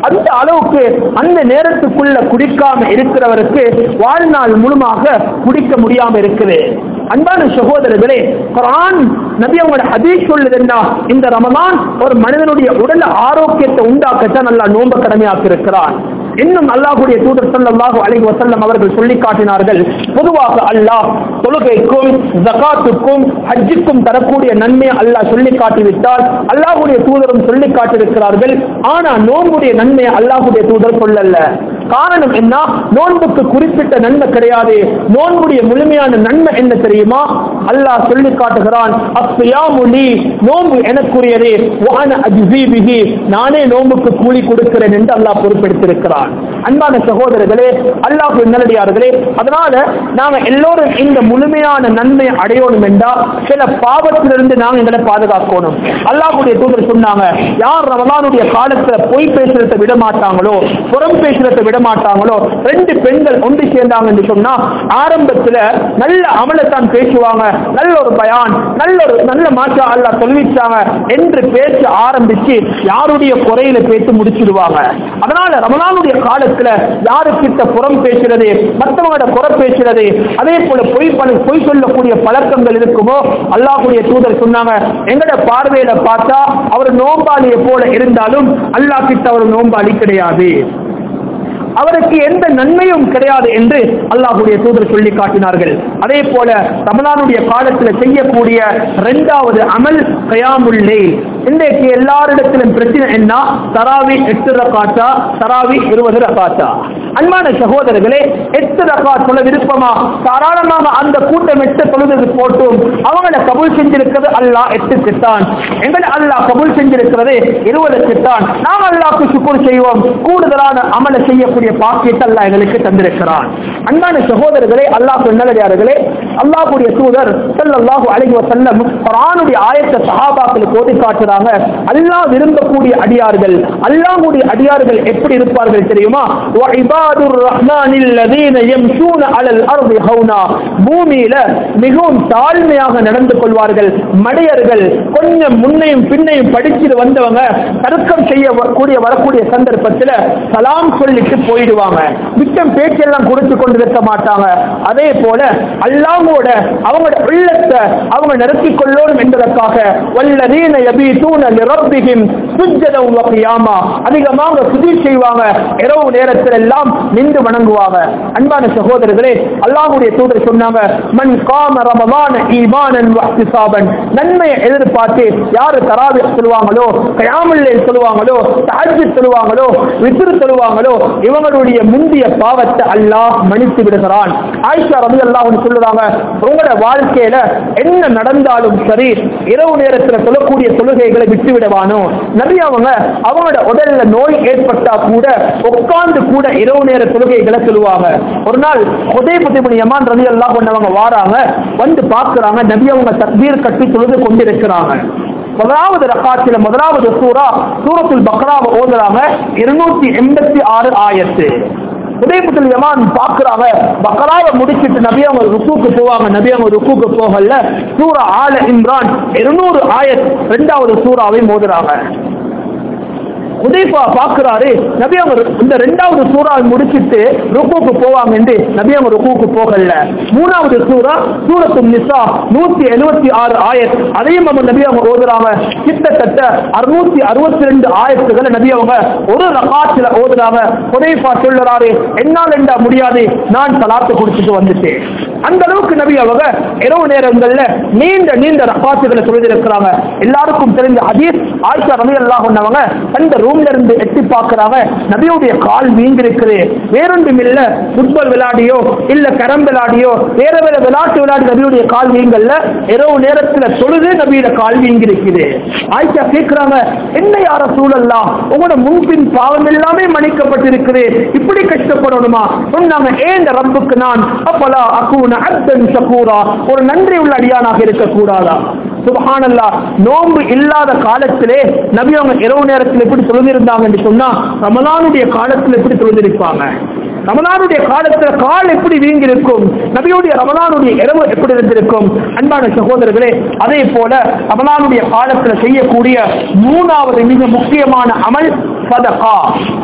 அந்த அளவுக்கு அந்த நேரத்துக்குள்ள குடிக்காம இருக்கிறவருக்கு வாழ்நாள் முழுமாக குடிக்க முடியாம இருக்குது அன்பான சகோதரர்களே குரான் நபி அவங்களோட ஹதீஸ் சொல்லுதுன்னா இந்த ரமலான் ஒரு மனிதனுடைய உடல் ஆரோக்கியத்தை உண்டாக்கத்தான் நல்லா நோன்பு கடமையாக்கி இருக்கிறான் இன்னும் அல்லாஹுடைய தூதர் ஸல்லல்லாஹு அலைஹி வஸல்லம் அவர்கள் சொல்லி காட்டினார்கள் பொதுவாக அல்லாஹ் தொழுகைக்கும் ஜகாத்துக்கும் ஹஜ்ஜுக்கும் தரக்கூடிய நன்மை அல்லாஹ் சொல்லி காட்டிவிட்டால் அல்லாஹுடைய தூதரும் சொல்லி காட்டியிருக்கிறார்கள் ஆனா நோன்புடைய நன்மை அல்லாஹுடைய தூதர் சொல்லல காரணம் என்ன நோன்புக்கு குறிப்பிட்ட நன்மை கிடையாது நோன்புடைய முழுமையான நன்மை என்ன தெரியுமா அல்லாஹ் சொல்லி காட்டுகிறான் அஸ்ஸியாமுலி நோன்பு எனக்குரியது வான அஜ்ஸீபிஹி நானே நோன்புக்கு கூலி கொடுக்கிறேன் என்று அல்லாஹ் பொறுப்பெடுத்திருக்கிறான் அன்பான சகோதரர்களே அல்லாஹ் நல்லடியார்களே அதனால நாம எல்லோரும் இந்த முழுமையான நன்மை அடையணும் என்றால் சில பாவத்திலிருந்து நாங்க எங்களை பாதுகாக்கணும் அல்லாஹ்வுடைய தூதர் சொன்னாங்க யார் ரமலானுடைய காலத்துல பொய் பேசுறதை விட மாட்டாங்களோ புறம் பேசுறதை விட மாட்டாங்களோ ரெண்டு பெண்கள் ஒன்று சேர்ந்தாங்க என்று சொன்னா ஆரம்பத்துல நல்ல அமலத்தான் பேசுவாங்க நல்ல ஒரு பயான் நல்ல ஒரு நல்ல மாற்றா அல்லாஹ் சொல்லிச்சாங்க என்று பேச ஆரம்பிச்சு யாருடைய குறையில பேசி முடிச்சிடுவாங்க அதனால ரமலானுடைய காலத்துல யாருக்கிட்ட புறம் பேசுறது மற்றவங்களோட குறை பேசுறது அதே போல பொய் பல பொய் சொல்லக்கூடிய பழக்கங்கள் இருக்குமோ அல்லாஹ்வுடைய தூதர் சொன்னாங்க எங்கட பார்வையில பார்த்தா அவர் நோம்பாளியை போல இருந்தாலும் அல்லாஹ் கிட்ட அவர் நோம்பாளி கிடையாது அவருக்கு எந்த நன்மையும் கிடையாது என்று அல்லாஹுடைய தூதர் சொல்லி காட்டினார்கள் அதே போல ரமலானுடைய காலத்தில் செய்யக்கூடிய இரண்டாவது அமல் கயாமுல்லை இன்றைக்கு எல்லாரிடத்திலும் பிரச்சனை என்ன தராவி எட்டு ரகாத்தா தராவி இருபது ரகாத்தா அன்பான சகோதரர்களே எட்டு ரகா சொல்ல விருப்பமா தாராளமாக அந்த கூட்டம் எட்டு தொழுது போட்டும் அவங்கள கபூல் செஞ்சிருக்கிறது அல்லாஹ் எட்டுக்கு தான் எங்களை அல்லாஹ் கபூல் செஞ்சிருக்கிறது இருபதுக்கு தான் நாம் அல்லாஹ்க்கு சுக்குர் செய்வோம் கூடுதலான அமல செய்யக்கூடிய பாக்கியத்தை அல்லாஹ் எங்களுக்கு தந்திருக்கிறான் அன்பான சகோதரர்களே அல்லாஹ் நல்லடியார்களே அல்லாஹ்வுடைய தூதர் ஸல்லல்லாஹு அலைஹி வஸல்லம் குர்ஆனுடைய ஆயத்தை சஹாபாக்களுக்கு ஓதி காட்டுறாங்க அல்லாஹ் விரும்பக்கூடிய அடியார்கள் அல்லாஹ்வுடைய அடியார்கள் எப்படி இருப்பார்கள் தெரியுமா வ இபாதுர் ரஹ்மானில் லதீன யம்ஷூன அலல் அர்தி ஹௌனா பூமியில மிகவும் தாழ்மையாக நடந்து கொள்வார்கள் மடையர்கள் கொஞ்சம் முன்னையும் பின்னையும் படிச்சுட்டு வந்தவங்க தர்க்கம் செய்ய வ- கூடிய வரக்கூடிய சந்தர்ப்பத்துல சலாம் சொல்லிட்டு போயிடுவாங்க மிச்சம் பேச்செல்லாம் கொடுத்து கொண்டு இருக்க மாட்டாங்க அதே போல அல்லாமோட அவங்களோட உள்ளத்தை அவங்க நிறுத்திக் கொள்ளணும் என்பதற்காக வல்லதீன யபீதூன லிரப்பிஹிம் சுஜ்ஜதம் வ கியாமா அதிகமாக சுஜி செய்வாங்க இரவு நேரத்தில் எல்லாம் நின்று வணங்குவாங்க அன்பான சகோதரர்களே அல்லாஹ்வுடைய தூதர் சொன்னாங்க மன் காம ரமலான ஈமானன் வ இஹ்திசாபன் நன்மையை எதிர்பார்த்து யாரு தராவி சொல்லுவாங்களோ கயாமுல்லை சொல்லுவாங்களோ தஹஜ்ஜுத் சொல்லுவாங்களோ வித்ரு சொல்லுவாங்களோ இவங்களுடைய முந்திய பாவத்தை அல்லாஹ் மன்னித்து விடுகிறான் ஆயிஷா ரவி அல்லாஹ் சொல்லுறாங்க உங்களோட வாழ்க்கையில என்ன நடந்தாலும் சரி இரவு நேரத்துல சொல்லக்கூடிய தொழுகைகளை விட்டு விடவானோ நபி அவங்க அவங்களோட உடல்ல நோய் ஏற்பட்டா கூட உட்கார்ந்து கூட இரவு நேர தொழுகைகளை சொல்லுவாங்க ஒரு நாள் உதய புத்திமணி யமான் ரவி அல்லாஹ் கொண்டவங்க வாராங்க வந்து பார்க்கறாங்க நபி அவங்க தக்பீர் கட்டி தொழுது கொண்டிருக்கிறாங்க முதலாவது ரகாத்துல முதலாவது சூரா சூரத்துல் பக்ராவை ஓதுறாங்க இருநூத்தி எண்பத்தி ஆறு ஆயத்து உதயபுத்தல் யமான் பாக்குறாங்க பக்கராவை முடிச்சிட்டு நபி அவங்க ருக்குக்கு போவாங்க நபி அவங்க ருக்குக்கு போகல சூரா ஆல இம்ரான் இருநூறு ஆயத் ரெண்டாவது சூறாவை மோதுறாங்க உதைஃபா பாக்குறாரு நபி அவங்க இந்த ரெண்டாவது சூறாவை முடிச்சிட்டு ருக்குக்கு போவாங்க என்று நபி அவங்க ருக்குக்கு போகல மூணாவது சூறா சூரத்து நிசா நூத்தி எழுபத்தி ஆறு ஆயத் அதையும் நம்ம நபி அவங்க ஓதுறாங்க கிட்டத்தட்ட அறுநூத்தி அறுபத்தி ரெண்டு ஆயத்துகளை நபி அவங்க ஒரு ரகாத்துல ஓதுறாங்க உதைஃபா சொல்லுறாரு என்னால் என்றா முடியாது நான் சலாத்து குடிச்சிட்டு வந்துட்டேன் அந்த அளவுக்கு நபி அவங்க இரவு நேரங்கள்ல நீண்ட நீண்ட ரகாத்துகளை சொல்லியிருக்கிறாங்க எல்லாருக்கும் தெரிஞ்ச அதீஸ் ஆயிஷா ரவி அல்லாஹ் பண்ணவங்க அந்த ரூம்ல இருந்து எட்டி பார்க்கறாங்க நபியுடைய கால் வீங்கிருக்குது வேறொன்றும் இல்ல ஃபுட்பால் விளையாடியோ இல்ல கரம் விளையாடியோ வேற வேற விளையாட்டு விளையாடி நபியுடைய கால் வீங்கல்ல இரவு நேரத்துல தொழுது நபியோட கால் வீங்கிருக்குது ஆயிஷா கேட்கிறாங்க என்ன யார சூழல்லாம் உங்களோட முன்பின் பாவம் எல்லாமே மன்னிக்கப்பட்டிருக்குது இப்படி கஷ்டப்படணுமா சொன்னாங்க ஏன் இந்த ரப்புக்கு நான் அப்பலா அக்கூன அத்தன் ஷகூரா ஒரு நன்றி உள்ள அடியானாக இருக்கக்கூடாதா சுபஹானல்லா நோன்பு இல்லாத காலத்திலே நபி அவங்க இரவு நேரத்தில் எப்படி தொழுதிருந்தாங்க என்று சொன்னா ரமலானுடைய காலத்தில் எப்படி தொழுதிருப்பாங்க ரமலானுடைய காலத்துல கால் எப்படி வீங்கி இருக்கும் நபியுடைய ரமலானுடைய இரவு எப்படி இருந்திருக்கும் அன்பான சகோதரர்களே அதே போல ரமலானுடைய காலத்துல செய்யக்கூடிய மூணாவது மிக முக்கியமான அமல் சதகா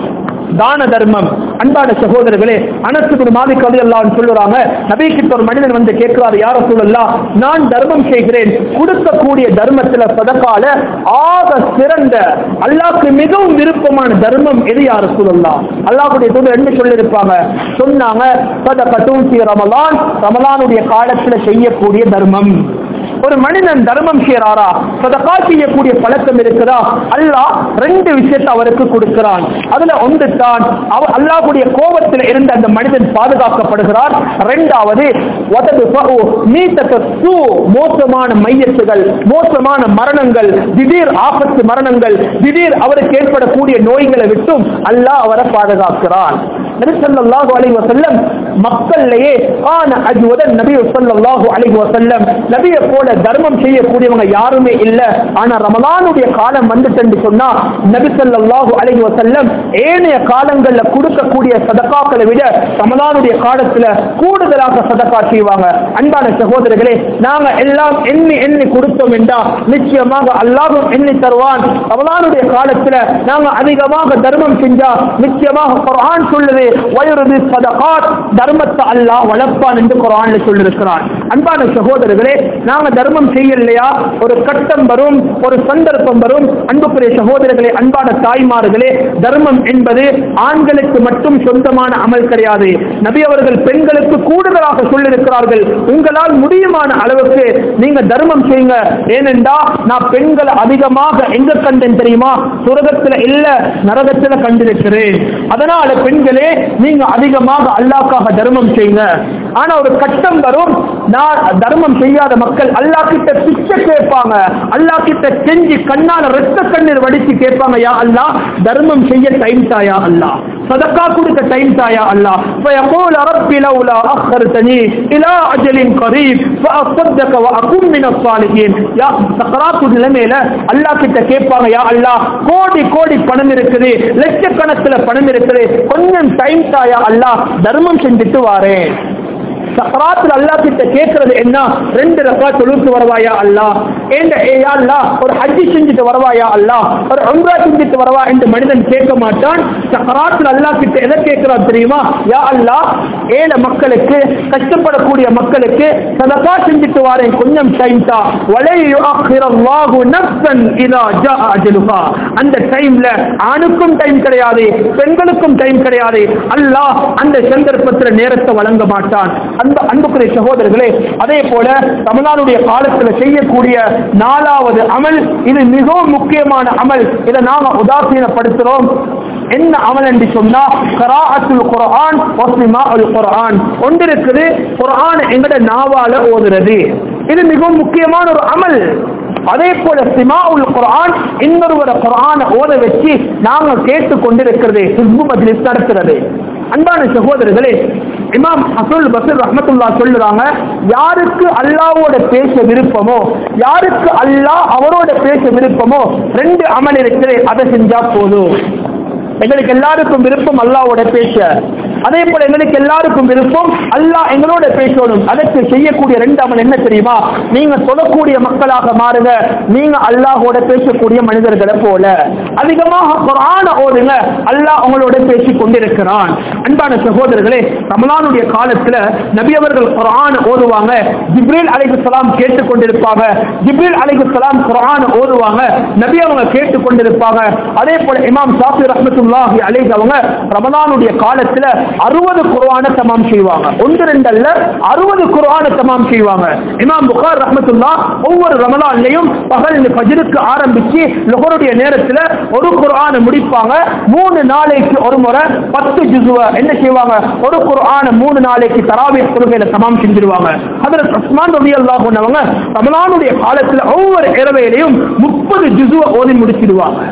தான தர்மம் அன்பான சகோதரர்களே அனசுக்கு மாலிக் அலி அல்லாஹ் சொல்லுறாங்க நபி கிட்ட ஒரு மனிதன் வந்து கேட்கிறாரு யார சொல்லலாம் நான் தர்மம் செய்கிறேன் கொடுக்கக்கூடிய தர்மத்துல சதக்கால ஆக சிறந்த அல்லாஹ்க்கு மிகவும் விருப்பமான தர்மம் எது யார சொல்லலாம் அல்லாஹ்வுடைய தூதர் என்ன சொல்லியிருப்பாங்க சொன்னாங்க சதகத்தும் ஃபீ ரமலான் ரமலானுடைய காலத்துல செய்யக்கூடிய தர்மம் ஒரு மனிதன் தர்மம் செய்யறாரா சதகா செய்யக்கூடிய பழக்கம் இருக்குதா அல்லாஹ் ரெண்டு விஷயத்தை அவருக்கு கொடுக்கிறான் அதுல ஒன்று தான் அவ- அல்லாஹ்வுடைய கோபத்தில் இருந்து அந்த மனிதன் பாதுகாக்கப்படுகிறார் இரண்டாவது வதது ஃபஹு மீத்தத்து சூ, மோசமான மையத்துகள் மோசமான மரணங்கள் திடீர் ஆபத்து மரணங்கள் திடீர் அவருக்கு ஏற்படக்கூடிய நோய்களை விட்டும் அல்லாஹ் அவரை பாதுகாக்கிறான் நபி ஸல்லல்லாஹு அலைஹி வஸல்லம் மக்களிலேயே கான அஜ்வதன் நபி ஸல்லல்லாஹு அலைஹி வஸல்லம் நபியை போல தர்மம் செய்யக்கூடியவங்க யாருமே இல்ல ஆனா ரமலானுடைய காலம் வந்துட்டு சொன்னா நபி ஸல்லல்லாஹு அலைஹி வஸல்லம் ஏனைய காலங்கள்ல கொடுக்கக்கூடிய சதகாக்களை விட ரமலானுடைய காலத்துல கூடுதலாக சதகா செய்வாங்க அன்பான சகோதரர்களே நாங்க எல்லாம் எண்ணி எண்ணி கொடுத்தோம் என்றா நிச்சயமாக அல்லாஹும் எண்ணி தருவான் ரமலானுடைய காலத்துல நாங்க அதிகமாக தர்மம் செஞ்சா நிச்சயமாக குர்ஆன் சொல்லுது வயுருது சதகாத் தர்மத்தை அல்லாஹ் வளர்ப்பான் என்று குர்ஆன்ல சொல்லியிருக்கிறான் அன்பான சகோதரர்களே நாங்க தர்மம் செய்யலையா ஒரு கட்டம் வரும் ஒரு சந்தர்ப்பம் வரும் அன்புக்குரிய சகோதரர்களே அன்பான தாய்மார்களே தர்மம் என்பது ஆண்களுக்கு மட்டும் சொந்தமான அமல் கிடையாது நபி அவர்கள் பெண்களுக்கு கூடுதலாக சொல்லியிருக்கிறார்கள் உங்களால் முடியுமான அளவுக்கு நீங்க தர்மம் செய்யுங்க ஏனென்றா நான் பெண்களை அதிகமாக எங்க கண்டேன் தெரியுமா சுரகத்துல இல்ல நரகத்துல கண்டிருக்கிறேன் அதனால பெண்களே நீங்க அதிகமாக அல்லாக்காக தர்மம் செய்யுங்க ஆனா ஒரு கட்டம் வரும் நான் தர்மம் செய்யாத மக்கள் அல்லாஹ் கிட்ட பிச்சை கேட்பாங்க அல்லாஹ் கிட்ட செஞ்சு கண்ணால ரத்த கண்ணீர் வடிச்சு கேட்பாங்க யா அல்லாஹ் தர்மம் செய்ய டைம் தாயா அல்லாஹ் சதக்கா கொடுக்க டைம் தாயா அல்லாஹ் فيقول رب لولا أخرتني إلى أجل قريب فأصدق وأكون من الصالحين يا சக்கராத்து நிலைமையில அல்லாஹ் கிட்ட கேட்பாங்க யா அல்லாஹ் கோடி கோடி பணம் இருக்குது லட்சக்கணக்கில் பணம் இருக்குது கொஞ்சம் டைம் தாயா அல்லாஹ் தர்மம் செஞ்சுட்டு வாரேன் சக்கராத்துல அல்லா கிட்ட கேட்கறது என்ன ரெண்டு ரக்கா தொழுத்து வருவாயா அல்லா ஏண்ட ஏயா அல்லா ஒரு ஹஜ்ஜி செஞ்சுட்டு வருவாயா அல்லா ஒரு உம்ரா செஞ்சுட்டு வருவா என்று மனிதன் கேட்க மாட்டான் சக்கராத்துல அல்லா கிட்ட எதை கேட்கிறான் தெரியுமா யா அல்லா ஏழை மக்களுக்கு கஷ்டப்படக்கூடிய மக்களுக்கு சதகா செஞ்சுட்டு வாரேன் கொஞ்சம் டைம் தா வலை யுஅக்கிரல்லாஹு நஃப்ஸன் இதா ஜா அஜலுஹா அந்த டைம்ல ஆணுக்கும் டைம் கிடையாது பெண்களுக்கும் டைம் கிடையாது அல்லாஹ் அந்த சந்தர்ப்பத்தில் நேரத்தை வழங்க மாட்டான் அந்த அன்புக்குரிய சகோதரர்களே அதே போல ரமலானுடைய காலத்தில் செய்யக்கூடிய நாலாவது அமல் இது மிகவும் முக்கியமான அமல் இதை நாம உதாசீனப்படுத்துறோம் என்ன அமல் என்று சொன்னா கராஅத்துல் குர்ஆன் வஸ்மிமாஉல் குர்ஆன் ஒன்று இருக்குது குர்ஆன் எங்கட நாவால ஓதுறது இது மிகவும் முக்கியமான ஒரு அமல் அதே போல சிமாவுல் குர்ஆன் இன்னொருவர குர்ஆனை ஓத வச்சு நாங்க கேட்டு கொண்டிருக்கிறது ஹிஸ்பு மஜ்லிஸ் நடத்துறது அன்பான சகோதரர்களே இமாம் அசுல் பசர் ரஹமத்துல்லா சொல்லுறாங்க யாருக்கு அல்லாவோட பேச விருப்பமோ யாருக்கு அல்லாஹ் அவரோட பேச விருப்பமோ ரெண்டு அமல் இருக்குது அதை செஞ்சா போதும் எங்களுக்கு எல்லாருக்கும் விருப்பம் அல்லாவோட பேச அதே போல எங்களுக்கு எல்லாருக்கும் விருப்பம் அல்லாஹ் எங்களோட பேசணும் அதற்கு செய்யக்கூடிய ரெண்டு அமல் என்ன தெரியுமா நீங்க சொல்லக்கூடிய மக்களாக மாறுங்க நீங்க அல்லாஹோட பேசக்கூடிய மனிதர்களை போல அதிகமாக குரான ஓதுங்க அல்லாஹ் உங்களோட பேசிக் கொண்டிருக்கிறான் அன்பான சகோதரர்களே ரமலானுடைய காலத்துல நபி அவர்கள் குரான் ஓதுவாங்க ஜிப்ரீல் அலைஹிஸ்ஸலாம் கேட்டுக் கொண்டிருப்பாங்க ஜிப்ரீல் அலைஹிஸ்ஸலாம் குரான் ஓதுவாங்க நபி அவங்க கேட்டுக் கொண்டிருப்பாங்க அதே போல இமாம் ஷாஃபி ரஹ்மத்துல்லாஹி அலைஹி அவங்க ரமலானுடைய காலத்துல அறுபது குர்ஆனை தமாம் செய்வாங்க ஒன்று ரெண்டு அல்ல அறுபது குர்ஆனை தமாம் செய்வாங்க இமாம் புகார் ரஹ்மத்துல்லா ஒவ்வொரு ரமலான்லையும் பகல் ஃபஜ்ருக்கு ஆரம்பிச்சு லுஹருடைய நேரத்துல ஒரு குர்ஆனை முடிப்பாங்க மூணு நாளைக்கு ஒரு முறை பத்து ஜுசுவ என்ன செய்வாங்க ஒரு குர்ஆனை மூணு நாளைக்கு தராவி தொழுகையில தமாம் செஞ்சிருவாங்க ஹதரத் உஸ்மான் ரலியல்லாஹு அன்ஹு அவங்க ரமலானுடைய காலத்துல ஒவ்வொரு இரவையிலையும் முப்பது ஜுசுவ ஓதி முடிச்சிடுவாங்க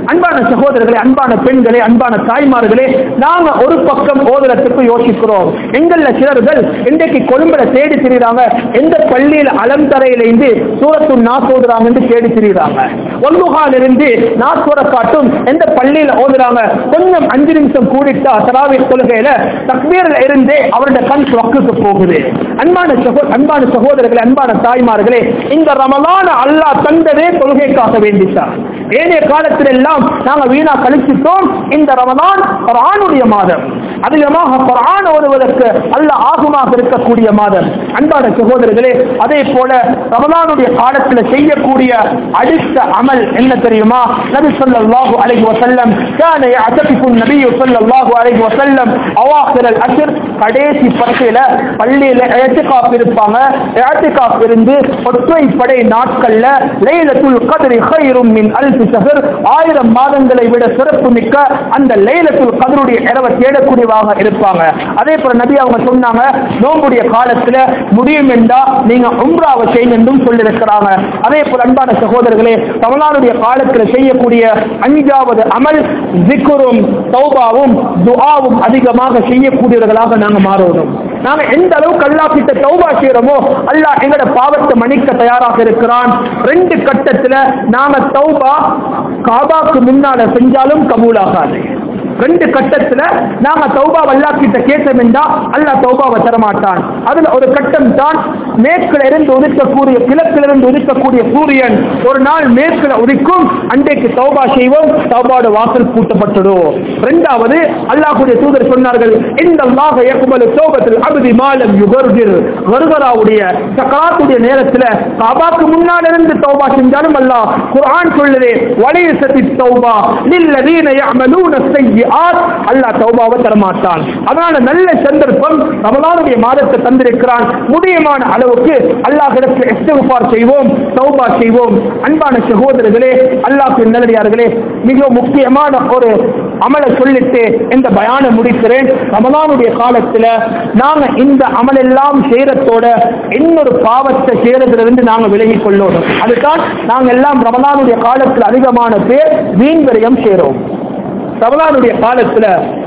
அன்பான சகோதரர்களே அன்பான பெண்களே அன்பான தாய்மார்களே நாங்க ஒரு பக்கம் ஓதுறதுக்கு யோசிக்கிறோம் எங்கள்ல சிலர்கள் இன்றைக்கு கொழும்புல தேடி திரிகிறாங்க எந்த பள்ளியில அலந்தரையில இருந்து சூரத்து நாஸ் ஓதுறாங்கன்னு தேடி திரிகிறாங்க ஒன்முகால் இருந்து நாஸ் ஓத காட்டும் எந்த பள்ளியில ஓதுறாங்க கொஞ்சம் அஞ்சு நிமிஷம் கூடிட்டா தராவி தொழுகையில தக்பீர்ல இருந்தே அவருடைய கண் வக்குக்கு போகுது அன்பான சகோ அன்பான சகோதரர்களே அன்பான தாய்மார்களே இந்த ரமலான அல்லாஹ் தந்ததே தொழுகைக்காக வேண்டித்தான் ஏனைய காலத்தில் எல்லாம் நாங்க வீணா கழிச்சிட்டோம் இந்த ரமலான் குர்ஆனுடைய மாதம் அதிகமாக குர்ஆன் ஓதுவதற்கு அல்லாஹ் ஆகுமாக இருக்கக்கூடிய மாதம் அன்பான சகோதரர்களே அதே போல ரமலானுடைய காலத்தில் செய்யக்கூடிய அடுத்த அமல் என்ன தெரியுமா நபி ஸல்லல்லாஹு அலைஹி வஸல்லம் كان يعتكف النبي صلى الله عليه وسلم اواخر الاشهر கடைசி பத்தியில பள்ளியில இஅ்திகாஃப் இருப்பாங்க இஅ்திகாஃப் இருந்து ஒற்றைப்படை நாட்கள்ல லைலத்துல் கத்ரி கைரும் மின் அல்ஃப் ஷஹர் ஆயிரம் மாதங்களை விட சிறப்பு மிக்க அந்த லைலத்துல் கத்ருடைய இரவை தேடக்கூடியவாக இருப்பாங்க அதே போல நபி அவங்க சொன்னாங்க நோம்புடைய காலத்துல முடியும் என்றா நீங்க உம்ராவை செய்யும் என்றும் சொல்லியிருக்கிறாங்க அதே போல அன்பான சகோதரர்களே தமிழ்நாடுடைய காலத்துல செய்யக்கூடிய அஞ்சாவது அமல் ஜிக்குரும் தௌபாவும் துஆவும் அதிகமாக செய்யக்கூடியவர்களாக நாங்க மாறுவோம் நாங்க எந்த அளவுக்கு அல்லாஹ் கிட்ட தௌபா செய்யறோமோ அல்லாஹ் எங்கட பாவத்தை மன்னிக்க தயாராக இருக்கிறான் ரெண்டு கட்டத்துல நாங்க தௌபா காபாக்கு முன்னால செஞ்சாலும் கபூலாகாது ரெண்டு கட்டத்துல நாங்க தௌபா அல்லா கிட்ட கேட்டோம் என்றா அல்லாஹ் தௌபாவை தரமாட்டான் அதுல ஒரு கட்டம் தான் மேற்குல இருந்து உதிக்கக்கூடிய கிழக்கில் இருந்து உதிக்கக்கூடிய சூரியன் ஒரு நாள் மேற்குல உதிக்கும் அன்றைக்கு தௌபா செய்வோம் தௌபாவோட வாசல் பூட்டப்பட்டுடும் ரெண்டாவது அல்லாஹ்வுடைய தூதர் சொன்னார்கள் இந்த அல்லாஹ் யக்பலு தௌபத்தில் அப்தி மாலம் யுகர்கிர் வருகராவுடைய சக்கராத்துடைய நேரத்துல காபாக்கு முன்னால் இருந்து தௌபா செஞ்சாலும் அல்லாஹ் குர்ஆன் சொல்லுது வலையசத்தி தௌபா லில்லதீன யஅமலூன ஸய்யிஆத் அல்லாஹ் தௌபாவை தரமாட்டான் அதனால நல்ல சந்தர்ப்பம் ரமலானுடைய மாதத்தை தந்திருக்கிறான் முடியுமான அளவுக்கு அல்லாஹ்விடத்தில் இஸ்திக்ஃபார் செய்வோம் தௌபா செய்வோம் அன்பான சகோதரர்களே அல்லாஹ்வின் நல்லடியார்களே மிக முக்கியமான ஒரு அமலை சொல்லிட்டு இந்த பயானை முடிக்கிறேன் ரமலானுடைய காலத்துல நாங்க இந்த அமலெல்லாம் செய்யறதோட இன்னொரு பாவத்தை செய்யறதிலிருந்து நாங்க விலகிக் கொள்ளணும் அதுதான் நாங்க எல்லாம் ரமலானுடைய காலத்துல அதிகமான பேர் வீண் விரயம் செய்றோம் ரமலானுடைய காலத்துல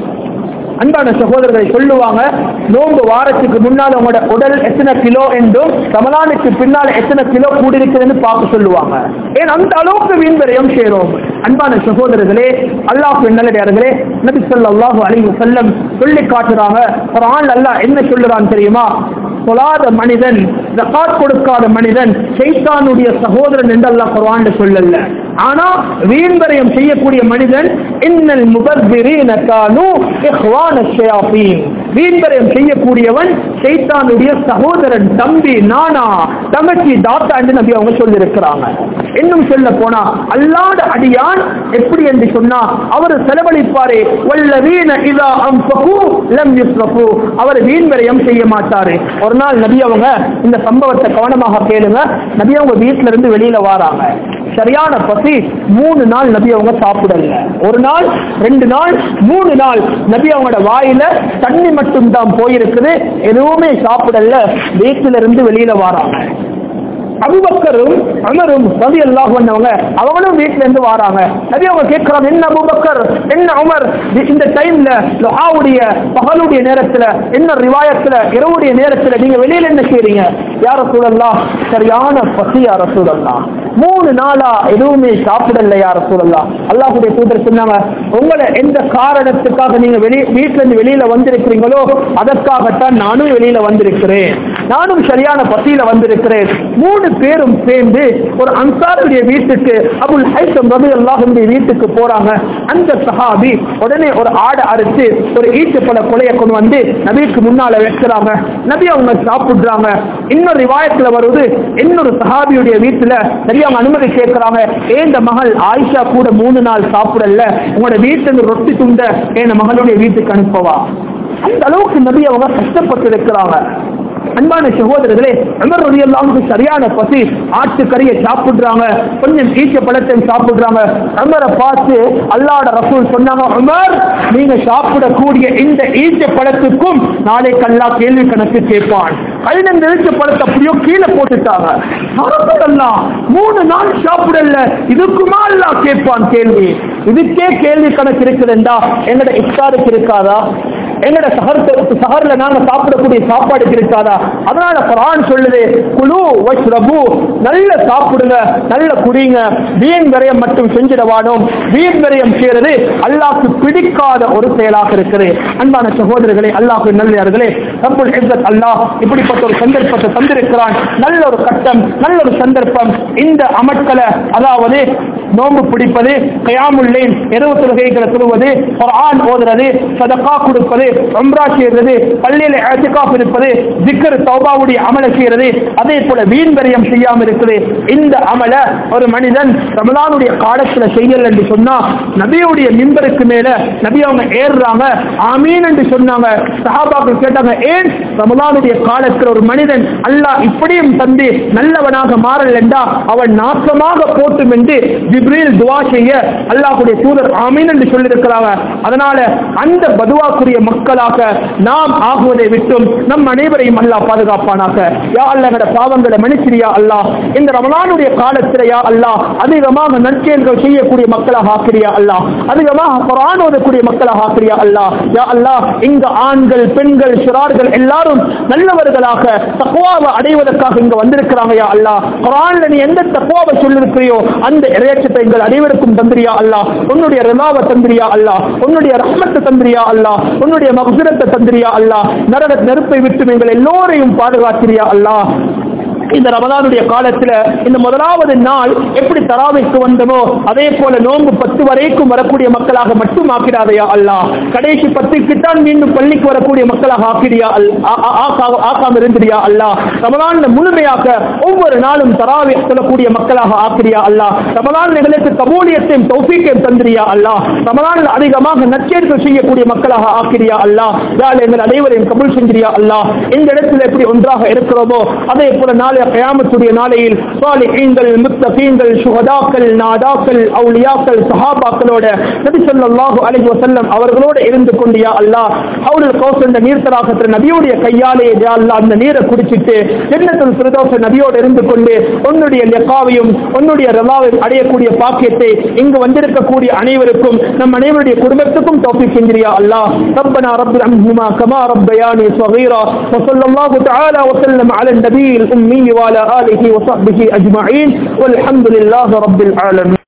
அன்பான சகோதரர்களை சொல்லுவாங்க நோன்பு வாரத்துக்கு முன்னால் உங்களோட உடல் எத்தனை கிலோ என்றும் ரமலானுக்கு பின்னால் எத்தனை கிலோ கூடியிருக்குதுன்னு பார்க்க சொல்லுவாங்க ஏன் அந்த அளவுக்கு வீண்வரையும் செய்றோம் அன்பான சகோதரர்களே அல்லாஹ் நல்லடியார்களே நபி ஸல்லல்லாஹு அலைஹி வஸல்லம் சொல்லி காட்டுறாங்க குர்ஆன் அல்லாஹ் என்ன சொல்லுறான் தெரியுமா சொல்லாத மனிதன் ஜகாத் கொடுக்காத மனிதன் ஷைத்தானுடைய சகோதரன் என்று அல்லாஹ் குர்ஆன்ல சொல்லல ஆனா வீண்வரையம் செய்யக்கூடிய மனிதன் இன்னல் முபர்பிரீன கானு இஹ்வான ஷயாத்தீன் வீண்வரையம் செய்யக்கூடியவன் ஷைத்தானுடைய சகோதரன் தம்பி நானா தங்கச்சி தாத்தா என்று நபி அவங்க சொல்லி இருக்கிறாங்க இன்னும் சொல்ல போனா அல்லாத அடியான் எப்படி என்று சொன்னா அவர் செலவழிப்பாரே வல்லவீன இதா அம்பகு லம் யுஸ்ரஃபு அவர் வீண்வரையம் செய்ய மாட்டாரு ஒரு நாள் நபி அவங்க இந்த சம்பவத்தை கவனமாக கேளுங்க நபி அவங்க வீட்டுல இருந்து வெளியில வாராங்க சரியான பசி மூணு நாள் நபி அவங்க சாப்பிடல ஒரு நாள் ரெண்டு நாள் மூணு நாள் நபி அவங்களோட வாயில தண்ணி மட்டும் தான் போயிருக்குது எதுவுமே சாப்பிடல வீட்டுல இருந்து வெளியில வாராங்க அபுபக்கரும் அமரும் ரவி அல்லாஹ் வந்தவங்க அவங்களும் வீட்டுல இருந்து வராங்க நபி அவங்க கேட்கிறாங்க என்ன அபுபக்கர் என்ன உமர் இந்த டைம்ல லுஹாவுடைய பகலுடைய நேரத்துல என்ன ரிவாயத்துல இரவுடைய நேரத்துல நீங்க வெளியில என்ன செய்றீங்க யார சூழல்லாம் சரியான பசி யார சூழல்லாம் மூணு நாளா எதுவுமே சாப்பிடல யார சூழல்லாம் அல்லாஹுடைய தூதர் சொன்னாங்க உங்களை எந்த காரணத்துக்காக நீங்க வெளி வீட்டுல இருந்து வெளியில வந்திருக்கிறீங்களோ அதற்காகத்தான் நானும் வெளியில வந்திருக்கிறேன் நானும் சரியான பசியில வந்திருக்கிறேன் மூணு பேரும் சேர்ந்து ஒரு அன்சாருடைய வீட்டுக்கு அபுல் ஹைசம் ரபி அல்லாஹுடைய வீட்டுக்கு போறாங்க அந்த சஹாபி உடனே ஒரு ஆடை அறுத்து ஒரு ஈட்டுப்பழ கொலையை கொண்டு வந்து நபிக்கு முன்னால வைக்கிறாங்க நபி அவங்க சாப்பிடுறாங்க இன்னொரு ரிவாயத்துல வருது இன்னொரு சஹாபியுடைய வீட்டுல சரியா அவங்க அனுமதி கேட்கிறாங்க ஏந்த மகள் ஆயிஷா கூட மூணு நாள் சாப்பிடல உங்களோட வீட்டுல ரொட்டி துண்ட என் மகளுடைய வீட்டுக்கு அனுப்பவா அந்த அளவுக்கு நபி அவங்க கஷ்டப்பட்டு இருக்கிறாங்க அன்பான சகோதரர்களே உமர் ரலியல்லாஹு சரியான பசி ஆட்டுக்கறியை சாப்பிடுறாங்க கொஞ்சம் ஈச்ச பழத்தையும் சாப்பிடுறாங்க உமரை பார்த்து அல்லாஹ்வோட ரசூல் சொன்னாங்க உமர் நீங்க சாப்பிடக்கூடிய இந்த ஈச்ச பழத்துக்கும் நாளைக்கு அல்லாஹ் கேள்வி கணக்கு கேட்பான் பதினஞ்சு ஈச்ச பழத்தை அப்படியோ கீழே போட்டுட்டாங்க சாப்பிடலாம் மூணு நாள் சாப்பிடல இதுக்குமா அல்லாஹ் கேட்பான் கேள்வி இதுக்கே கேள்வி கணக்கு இருக்குதுண்டா எங்கட இஃப்தாருக்கு இருக்காதா எங்கட சகர்த்து சகர்ல நாங்க சாப்பிடக்கூடிய சாப்பாடுக்கு இருக்காதா அதனால குரான் சொல்லுது குழு வஷ்ரபு நல்ல சாப்பிடுங்க நல்ல குடிங்க வீண் விரயம் மட்டும் செஞ்சிடவானோம் வீண் விரயம் செய்யறது அல்லாஹ்க்கு பிடிக்காத ஒரு செயலாக இருக்குது அன்பான சகோதரர்களே அல்லாஹ் நல்லே ரப்புல் இஸ்ஸத் அல்லாஹ் இப்படிப்பட்ட ஒரு சந்தர்ப்பத்தை தந்திருக்கிறான் நல்ல ஒரு கட்டம் நல்ல ஒரு சந்தர்ப்பம் இந்த அமட்களை அதாவது நோன்பு பிடிப்பது கயாமுல்லேன் இரவு தொழுகைகளை தொழுவது குர்ஆன் ஓதுறது சதகா கொடுப்பது உம்ரா செய்யறது பள்ளியில இஅ்திகாஃப் இருப்பது திக்ர் தௌபாவுடைய அமல செய்யறது அதே போல வீண் விரயம் செய்யாம இருக்குது இந்த அமல ஒரு மனிதன் ரமலானுடைய காலத்துல செய்யல என்று சொன்னா நபியுடைய மிம்பருக்கு மேல நபி அவங்க ஏறுறாங்க ஆமீன் என்று சொன்னாங்க சஹாபாக்கள் கேட்டாங்க ஏன் ரமலானுடைய காலத்தில் ஒரு மனிதன் அல்லாஹ் இப்படியும் தந்து நல்லவனாக மாறல் என்றா அவன் நாசமாக போட்டும் என்று ஜிப்ரீல் துவா செய்ய அல்லாஹ்வுடைய தூதர் ஆமீன் என்று சொல்லியிருக்கிறாங்க அதனால அந்த பதுவாக்குரிய மக்களாக நாம் ஆகுவதை விட்டும் நம் அனைவரையும் அல்லாஹ் பாதுகாப்பானாக யா அல்லாஹ் எங்கட பாவங்களை மன்னிச்சிரியா அல்லாஹ் இந்த ரமலானுடைய காலத்தில் யா அல்லாஹ் அதிகமாக நற்செயல்கள் செய்யக்கூடிய மக்களாக ஆக்கிரியா அல்லாஹ் அதிகமாக குர்ஆன் ஓதக்கூடிய மக்களாக ஆக்கிரியா அல்லாஹ் யா அல்லாஹ் இங்க ஆண்கள் பெண்கள் சிறார்கள் எல்லாரும் நல்லவர்களாக தக்குவாவை அடைவதற்காக இங்க வந்திருக்கிறாங்க யா அல்லாஹ் குர்ஆன்ல நீ எந்த தக்குவாவை சொல்லிருக்கிறியோ அந்த இறையச்சத்தை எங்கள் அனைவருக்கும் தந்திரியா அல்லாஹ் உன்னுடைய ரிலாவை தந்திரியா அல்லாஹ் உன்னுடைய ரஹ்மத்தை தந்திரியா அல்லாஹ் உன்னுடைய மகசுரத்தை தந்திரியா அல்லாஹ் நரக நெருப்பை விட்டு எங்கள் எல்லோரையும் பாதுகாத்திரியா அல்லாஹ் இந்த ரமலானுடைய காலத்துல இந்த முதலாவது நாள் எப்படி தராவிற்கு வந்தமோ அதே போல நோன்பு பத்து வரைக்கும் வரக்கூடிய மக்களாக மட்டும் ஆக்கிடாதையா அல்லாஹ் கடைசி பத்துக்கு தான் மீண்டும் பள்ளிக்கு வரக்கூடிய மக்களாக ஆக்கிடியா அல் ஆ- ஆ- ஆக்கா- ஆக்காம இருந்திரியா அல்லாஹ் ரமலான்ல முழுமையாக ஒவ்வொரு நாளும் தராவி சொல்லக்கூடிய மக்களாக ஆக்கிரியா அல்லாஹ் ரமலான் எங்களுக்கு கபூலியத்தையும் தௌஃபீக்கையும் தந்திரியா அல்லாஹ் ரமலானில் அதிகமாக நற்செயல்கள் செய்யக்கூடிய மக்களாக ஆக்கிரியா அல்லாஹ் யாழ் எங்கள் அனைவரையும் கபூல் செஞ்சிரியா அல்லாஹ் இந்த இடத்துல எப்படி ஒன்றாக இருக்கிறோமோ அதே போல நாளைய கயாமத்துடைய நாளையில் சாலிஹீன்கள் முத்தகீன்கள் சுகதாக்கள் நாதாக்கள் அவுலியாக்கள் சஹாபாக்களோட நபி ஸல்லல்லாஹு அலைஹி வஸல்லம் அவர்களோட இருந்து கொண்டு யா அல்லாஹ் ஹவுலுல் கௌஸ் என்ற நீர் தடாகத்தில் நபியுடைய கையாலே யா அல்லாஹ் அந்த நீரை குடிச்சிட்டு ஜன்னத்துல் ஃபிர்தௌஸ் நபியோடு இருந்து கொண்டு உன்னுடைய லிகாவையும் உன்னுடைய ரலாவையும் அடையக்கூடிய பாக்கியத்தை இங்கு வந்திருக்கக்கூடிய அனைவருக்கும் நம் அனைவருடைய குடும்பத்துக்கும் தௌஃபீக் செஞ்சிரியா அல்லாஹ் ربنا رب عنهما كما ربياني صغيرا وصلى الله تعالى وسلم على النبي الأمي وعلى آله وصحبه أجمعين والحمد لله رب العالمين